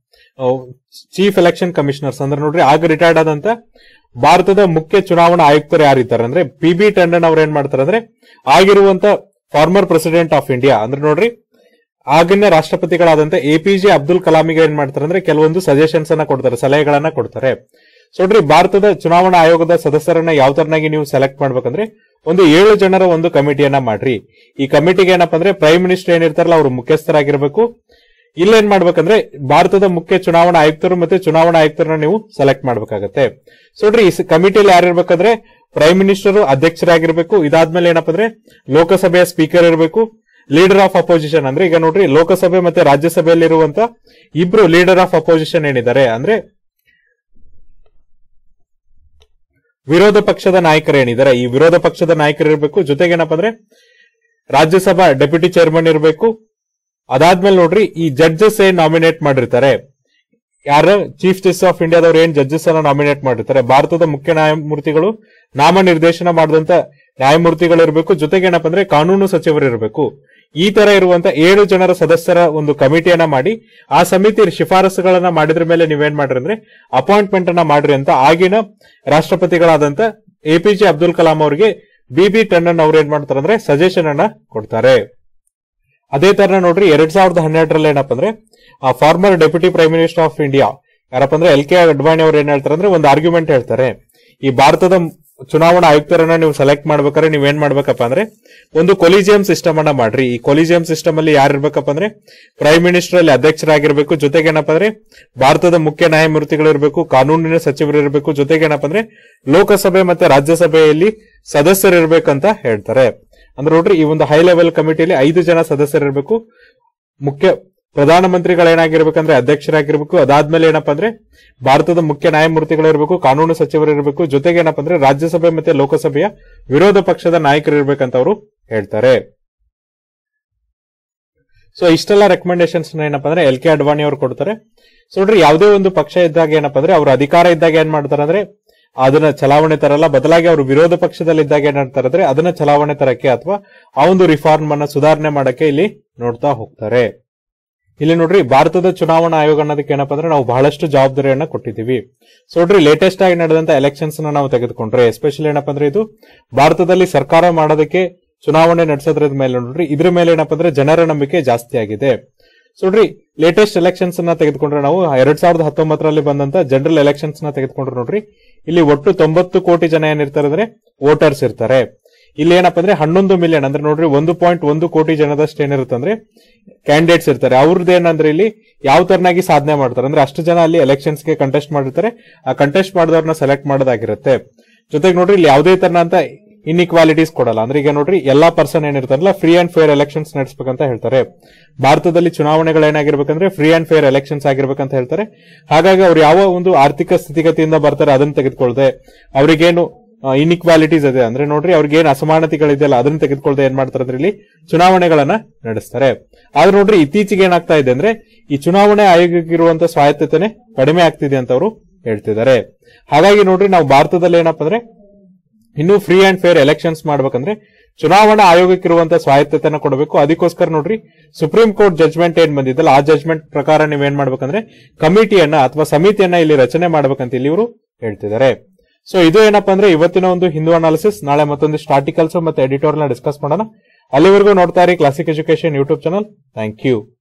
ಚೀಫ್ ಎಲೆಕ್ಷನ್ ಕಮಿಷನರ್ಸ್ ಅಂದ್ರೆ ನೋಡ್ರಿ ಆಗ ರಿಟೈರ್ಡ್ ಆದಂತ ಭಾರತದ ಮುಖ್ಯ ಚುನಾವಣಾ ಆಯುಕ್ತರು ಯಾರಿದ್ದಾರೆ ಅಂದ್ರೆ ಪಿ ಬಿ ಟಂಡನ್ ಅವ್ರು ಏನ್ ಮಾಡ್ತಾರೆ ಅಂದ್ರೆ ಆಗಿರುವಂತ ಫಾರ್ಮರ್ ಪ್ರೆಸಿಡೆಂಟ್ ಆಫ್ ಇಂಡಿಯಾ ಅಂದ್ರೆ ನೋಡ್ರಿ ಆಗಿನ ರಾಷ್ಟ್ರಪತಿಗಳಾದಂತ ಎ ಪಿ ಜೆ ಅಬ್ದುಲ್ ಕಲಾಮಿಗೆ ಏನ್ ಮಾಡ್ತಾರೆ ಅಂದ್ರೆ ಕೆಲವೊಂದು ಸಜೆಷನ್ಸ್ ಅನ್ನ ಕೊಡ್ತಾರೆ ಸಲಹೆಗಳನ್ನ ಕೊಡ್ತಾರೆ ಸೊ ನೋಡ್ರಿ ಭಾರತದ ಚುನಾವಣಾ ಆಯೋಗದ ಸದಸ್ಯರನ್ನ ಯಾವ ತರನಾಗಿ ನೀವು ಸೆಲೆಕ್ಟ್ ಮಾಡ್ಬೇಕಂದ್ರೆ ಒಂದು ಏಳು ಜನರ ಒಂದು ಕಮಿಟಿಯನ್ನ ಮಾಡ್ರಿ ಈ ಕಮಿಟಿಗೆ ಏನಪ್ಪಾ ಅಂದ್ರೆ ಪ್ರೈಮ್ ಮಿನಿಸ್ಟರ್ ಏನಿರ್ತಾರಲ್ಲ ಅವರು ಮುಖ್ಯಸ್ಥರಾಗಿರ್ಬೇಕು ಇಲ್ಲೇನ್ ಮಾಡ್ಬೇಕಂದ್ರೆ ಭಾರತದ ಮುಖ್ಯ ಚುನಾವಣಾ ಆಯುಕ್ತರು ಮತ್ತೆ ಚುನಾವಣಾ ಆಯುಕ್ತರನ್ನ ನೀವು ಸೆಲೆಕ್ಟ್ ಮಾಡ್ಬೇಕಾಗತ್ತೆ ಸೊ ನೋಡ್ರಿ ಈ ಕಮಿಟಿಯಲ್ಲಿ ಯಾರು ಇರ್ಬೇಕಂದ್ರೆ ಪ್ರೈಮ್ ಮಿನಿಸ್ಟರ್ ಅಧ್ಯಕ್ಷರಾಗಿರ್ಬೇಕು ಇದಾದ್ಮೇಲೆ ಏನಪ್ಪಾ ಅಂದ್ರೆ ಲೋಕಸಭೆಯ ಸ್ಪೀಕರ್ ಇರಬೇಕು ಲೀಡರ್ ಆಫ್ ಅಪೋಸಿಷನ್ ಅಂದ್ರೆ ಈಗ ನೋಡ್ರಿ ಲೋಕಸಭೆ ಮತ್ತೆ ರಾಜ್ಯಸಭೆಯಲ್ಲಿರುವಂತ ಇಬ್ರು ಲೀಡರ್ ಆಫ್ ಅಪೋಸಿಷನ್ ಏನಿದ್ದಾರೆ ಅಂದ್ರೆ ವಿರೋಧ ಪಕ್ಷದ ನಾಯಕರು ಏನಿದ್ದಾರೆ ಈ ವಿರೋಧ ಪಕ್ಷದ ನಾಯಕರು ಇರಬೇಕು ಜೊತೆಗೆ ಏನಪ್ಪಾ ಅಂದ್ರೆ ರಾಜ್ಯಸಭಾ ಡೆಪ್ಯೂಟಿ ಚೇರ್ಮನ್ ಇರಬೇಕು ಅದಾದ್ಮೇಲೆ ನೋಡ್ರಿ ಈ ಜಡ್ಜಸ್ ಏನ್ ನಾಮಿನೇಟ್ ಮಾಡಿರ್ತಾರೆ ಯಾರು ಚೀಫ್ ಜಸ್ಟಿಸ್ ಆಫ್ ಇಂಡಿಯಾದವ್ರು ಏನ್ ಜಡ್ಜಸ್ ಅನ್ನ ನಾಮಿನೇಟ್ ಮಾಡಿರ್ತಾರೆ ಭಾರತದ ಮುಖ್ಯ ನ್ಯಾಯಮೂರ್ತಿಗಳು ನಾಮನಿರ್ದೇಶನ ಮಾಡಿದಂತ ನ್ಯಾಯಮೂರ್ತಿಗಳು ಇರಬೇಕು ಜೊತೆಗೆ ಏನಪ್ಪಾ ಅಂದ್ರೆ ಕಾನೂನು ಸಚಿವರು ಇರಬೇಕು ಈ ತರ ಇರುವಂತ ಏಳು ಜನರ ಸದಸ್ಯರ ಒಂದು ಕಮಿಟಿಯನ್ನ ಮಾಡಿ ಆ ಸಮಿತಿ ಶಿಫಾರಸುಗಳನ್ನ ಮಾಡಿದ್ರ ಮೇಲೆ ನೀವೇನ್ ಮಾಡ್ರಿ ಅಂದ್ರೆ ಅಪಾಯಿಂಟ್ಮೆಂಟ್ ಅನ್ನ ಮಾಡ್ರಿ ಅಂತ ಆಗಿನ ರಾಷ್ಟ್ರಪತಿಗಳಾದಂತ A P J Abdul Kalam ಅವರಿಗೆ ಬಿ ಬಿ ಟಂಡನ್ ಅವ್ರು ಏನ್ ಮಾಡ್ತಾರೆ ಅಂದ್ರೆ ಸಜೆಷನ್ ಅನ್ನ ಕೊಡ್ತಾರೆ ಅದೇ ತರ ನೋಡ್ರಿ ಎರಡ್ ಸಾವಿರದ ಹನ್ನೆರಡರಲ್ಲಿ ಏನಪ್ಪ ಅಂದ್ರೆ ಆ former deputy prime minister of India ಯಾರಪ್ಪ ಅಂದ್ರೆ ಎಲ್ ಕೆ ಅಡ್ವಾಣಿ ಅವ್ರು ಏನ್ ಹೇಳ್ತಾರೆ ಅಂದ್ರೆ ಒಂದು ಆರ್ಗ್ಯುಮೆಂಟ್ ಹೇಳ್ತಾರೆ ಈ ಭಾರತದ ಚುನಾವಣಾ ಆಯುಕ್ತರನ್ನ ನೀವು ಸೆಲೆಕ್ಟ್ ಮಾಡ್ಬೇಕಾದ್ರೆ ನೀವ್ ಏನ್ ಮಾಡ್ಬೇಕಪ್ಪ ಅಂದ್ರೆ ಒಂದು ಕೊಲಿಜಿಯಂ ಸಿಸ್ಟಮ್ ಅನ್ನ ಮಾಡ್ರಿ ಈ ಕೊಲಿಜಿಯಂ ಸಿಸ್ಟಮ್ ಅಲ್ಲಿ ಯಾರು ಇರ್ಬೇಕಪ್ಪ ಅಂದ್ರೆ ಪ್ರೈಮ್ ಮಿನಿಸ್ಟರ್ ಅಲ್ಲಿ ಅಧ್ಯಕ್ಷರಾಗಿರ್ಬೇಕು ಜೊತೆಗೆ ಏನಪ್ಪ ಅಂದ್ರೆ ಭಾರತದ ಮುಖ್ಯ ನ್ಯಾಯಮೂರ್ತಿಗಳು ಇರಬೇಕು ಕಾನೂನಿನ ಸಚಿವರು ಇರಬೇಕು ಜೊತೆಗೆ ಏನಪ್ಪ ಅಂದ್ರೆ ಲೋಕಸಭೆ ಮತ್ತೆ ರಾಜ್ಯಸಭೆಯಲ್ಲಿ ಸದಸ್ಯರು ಇರ್ಬೇಕಂತ ಹೇಳ್ತಾರೆ ಅಂದ್ರೆ ನೋಡ್ರಿ ಈ ಒಂದು ಹೈ ಲೆವೆಲ್ ಕಮಿಟಿಯಲ್ಲಿ ಐದು ಜನ ಸದಸ್ಯರಿರ್ಬೇಕು ಮುಖ್ಯ ಪ್ರಧಾನಮಂತ್ರಿಗಳೇನಾಗಿರ್ಬೇಕಂದ್ರೆ ಅಧ್ಯಕ್ಷರಾಗಿರ್ಬೇಕು ಅದಾದ್ಮೇಲೆ ಏನಪ್ಪಾ ಅಂದ್ರೆ ಭಾರತದ ಮುಖ್ಯ ನ್ಯಾಯಮೂರ್ತಿಗಳಿರ್ಬೇಕು ಕಾನೂನು ಸಚಿವರು ಇರಬೇಕು ಜೊತೆಗೆ ಏನಪ್ಪಾ ಅಂದ್ರೆ ರಾಜ್ಯಸಭೆ ಮತ್ತೆ ಲೋಕಸಭೆಯ ವಿರೋಧ ಪಕ್ಷದ ನಾಯಕರು ಇರ್ಬೇಕಂತ ಅವರು ಹೇಳ್ತಾರೆ ಸೊ ಇಷ್ಟೆಲ್ಲ ರೆಕಮೆಂಡೇಶನ್ಸ್ ಏನಪ್ಪಾ ಅಂದ್ರೆ ಎಲ್ ಕೆ ಅಡ್ವಾಣಿ ಅವರು ಕೊಡ್ತಾರೆ ಸೊ ನೋಡ್ರಿ ಯಾವುದೇ ಒಂದು ಪಕ್ಷ ಇದ್ದಾಗ ಏನಪ್ಪಾ ಅಂದ್ರೆ ಅವ್ರ ಅಧಿಕಾರ ಇದ್ದಾಗ ಏನ್ ಮಾಡ್ತಾರೆ ಅಂದ್ರೆ ಅದನ್ನ ಚಲಾವಣೆ ತರಲ್ಲ ಬದಲಾಗಿ ಅವರು ವಿರೋಧ ಪಕ್ಷದಲ್ಲಿ ಇದ್ದಾಗ ಏನ್ ಮಾಡ್ತಾರೆ ಅಂದ್ರೆ ಅದನ್ನ ಚಲಾವಣೆ ತರಕ್ಕೆ ಅಥವಾ ಆ ಒಂದು ರಿಫಾರ್ಮ್ ಅನ್ನ ಸುಧಾರಣೆ ಮಾಡಕ್ಕೆ ಇಲ್ಲಿ ನೋಡ್ತಾ ಹೋಗ್ತಾರೆ ಇಲ್ಲಿ ನೋಡ್ರಿ ಭಾರತದ ಚುನಾವಣಾ ಆಯೋಗ ಅನ್ನೋದಕ್ಕೆ ಏನಪ್ಪಾ ಅಂದ್ರೆ ನಾವು ಬಹಳಷ್ಟು ಜವಾಬ್ದಾರಿಯನ್ನ ಕೊಟ್ಟಿದ್ದೀವಿ ಸೊ ನೋಡ್ರಿ ಲೇಟೆಸ್ಟ್ ಆಗಿ ನಡೆದಂತ ಎಲೆಕ್ಷನ್ಸ್ ನ ನಾವು ತೆಗೆದುಕೊಂಡ್ರೆ ಎಸ್ಪೆಷಲಿ ಏನಪ್ಪಾ ಅಂದ್ರೆ ಇದು ಭಾರತದಲ್ಲಿ ಸರ್ಕಾರ ಮಾಡೋದಕ್ಕೆ ಚುನಾವಣೆ ನಡೆಸೋದ್ರ ಮೇಲೆ ನೋಡ್ರಿ ಇದ್ರ ಮೇಲೆ ಏನಪ್ಪಾ ಅಂದ್ರೆ ಜನರ ನಂಬಿಕೆ ಜಾಸ್ತಿ ಆಗಿದೆ ಸೊ ನೋಡ್ರಿ ಲೇಟೆಸ್ಟ್ ಎಲೆಕ್ಷನ್ಸ್ ನ ತೆಗೆದುಕೊಂಡ್ರೆ ನಾವು ಎರಡ್ ಸಾವಿರದ ಹತ್ತೊಂಬತ್ತರಲ್ಲಿ ಬಂದಂತ ಜನರಲ್ ಎಲೆಕ್ಷನ್ಸ್ ನ ತೆಗೆದುಕೊಂಡ್ರೆ ನೋಡ್ರಿ ಇಲ್ಲಿ ಒಟ್ಟು ತೊಂಬತ್ತು ಕೋಟಿ ಜನ ಏನಿರ್ತಾರೆ ಅಂದ್ರೆ ವೋಟರ್ಸ್ ಇರ್ತಾರೆ ಇಲ್ಲಿ ಏನಪ್ಪಾ ಅಂದ್ರೆ ಹನ್ನೊಂದು ಮಿಲಿಯನ್ ಅಂದ್ರೆ ನೋಡ್ರಿ ಒಂದು ಪಾಯಿಂಟ್ ಒಂದು ಕೋಟಿ ಜನದಷ್ಟು ಏನಿರುತ್ತೆ ಅಂದ್ರೆ ಕ್ಯಾಂಡಿಡೇಟ್ಸ್ ಇರ್ತಾರೆ ಅವ್ರದ್ದು ಏನಂದ್ರೆ ಇಲ್ಲಿ ಯಾವ ತರನಾಗಿ ಸಾಧನೆ ಮಾಡ್ತಾರೆ ಅಂದ್ರೆ ಅಷ್ಟು ಜನ ಅಲ್ಲಿ ಎಲೆಕ್ಷನ್ಸ್ ಗೆ ಕಂಟೆಸ್ಟ್ ಮಾಡಿರ್ತಾರೆ ಆ ಕಂಟೆಸ್ಟ್ ಮಾಡಿದವ್ರನ್ನ ಸೆಲೆಕ್ಟ್ ಮಾಡೋದಾಗಿರುತ್ತೆ ಜೊತೆಗೆ ನೋಡ್ರಿ ಇಲ್ಲಿ ಯಾವುದೇ ತರನಂತ ಇನ್ಇಕ್ವಾಲಿಟೀಸ್ ಕೊಡಲ್ಲ ಅಂದ್ರೆ ಈಗ ನೋಡ್ರಿ ಎಲ್ಲಾ ಪರ್ಸನ್ ಏನಿರ್ತಾರಲ್ಲ ಫ್ರೀ ಅಂಡ್ ಫೇರ್ ಎಲೆಕ್ಷನ್ಸ್ ನಡೆಸಬೇಕಂತ ಹೇಳ್ತಾರೆ ಭಾರತದಲ್ಲಿ ಚುನಾವಣೆಗಳು ಏನಾಗಿರ್ಬೇಕಂದ್ರೆ ಫ್ರೀ ಅಂಡ್ ಫೇರ್ ಎಲೆಕ್ಷನ್ಸ್ ಆಗಿರ್ಬೇಕಂತ ಹೇಳ್ತಾರೆ ಹಾಗಾಗಿ ಅವ್ರು ಯಾವ ಒಂದು ಆರ್ಥಿಕ ಸ್ಥಿತಿಗತಿಯಿಂದ ಬರ್ತಾರೆ ಅದನ್ನ ತೆಗೆದುಕೊಳ್ದೆ ಅವ್ರಿಗೇನು ಇನ್ಇಕ್ವಾಲಿಟೀಸ್ ಇದೆ ಅಂದ್ರೆ ನೋಡ್ರಿ ಅವ್ರಿಗೆ ಏನ್ ಅಸಮಾನತೆಗಳಿದೆಯಲ್ಲ ಅದನ್ನ ತೆಗೆದುಕೊಳ್ದೆ ಏನ್ ಮಾಡ್ತಾರೆ ಅಂದ್ರೆ ಇಲ್ಲಿ ಚುನಾವಣೆಗಳನ್ನ ನಡೆಸ್ತಾರೆ ಆದ್ರೆ ನೋಡ್ರಿ ಇತ್ತೀಚೆಗೆ ಏನಾಗ್ತಾ ಇದೆ ಅಂದ್ರೆ ಈ ಚುನಾವಣೆ ಆಯೋಗಕ್ಕಿರುವಂತ ಸ್ವಾಯತ್ತತೆನೆ ಕಡಿಮೆ ಆಗ್ತಿದೆ ಅಂತ ಅವರು ಹೇಳ್ತಿದ್ದಾರೆ ಹಾಗಾಗಿ ನೋಡ್ರಿ ನಾವು ಭಾರತದಲ್ಲಿ ಏನಪ್ಪಾ ಅಂದ್ರೆ ಇನ್ನು ಫ್ರೀ ಅಂಡ್ ಫೇರ್ ಎಲೆಕ್ಷನ್ಸ್ ಮಾಡ್ಬೇಕಂದ್ರೆ ಚುನಾವಣಾ ಆಯೋಗಕ್ಕಿರುವಂತ ಸ್ವಾಯತ್ತತೆನ ಕೊಡಬೇಕು ಅದಕ್ಕೋಸ್ಕರ ನೋಡ್ರಿ ಸುಪ್ರೀಂ ಕೋರ್ಟ್ ಜಜ್ಮೆಂಟ್ ಏನ್ ಬಂದಿದ್ದಲ್ಲ ಆ ಜಜ್ಮೆಂಟ್ ಪ್ರಕಾರ ನೀವೇನ್ ಮಾಡ್ಬೇಕಂದ್ರೆ ಕಮಿಟಿಯನ್ನ ಅಥವಾ ಸಮಿತಿಯನ್ನ ಇಲ್ಲಿ ರಚನೆ ಮಾಡ್ಬೇಕಂತ ಇಲ್ಲಿ ಇವರು ಹೇಳ್ತಿದ್ದಾರೆ ಸೊ ಇದು ಏನಪ್ಪಾ ಅಂದ್ರೆ ಇವತ್ತಿನ ಒಂದು ಹಿಂದೂ ಅನಾಲಿಸಿಸ್ ನಾಳೆ ಮತ್ತೊಂದಿಷ್ಟು ಆರ್ಟಿಕಲ್ಸ್ ಮತ್ತೆ ಎಡಿಟೋರ್ ನ ಡಿಸ್ಕಸ್ ಮಾಡೋಣ ಅಲ್ಲಿವರೆಗೂ ನೋಡ್ತಾ ಇರಿ classic education YouTube channel thank you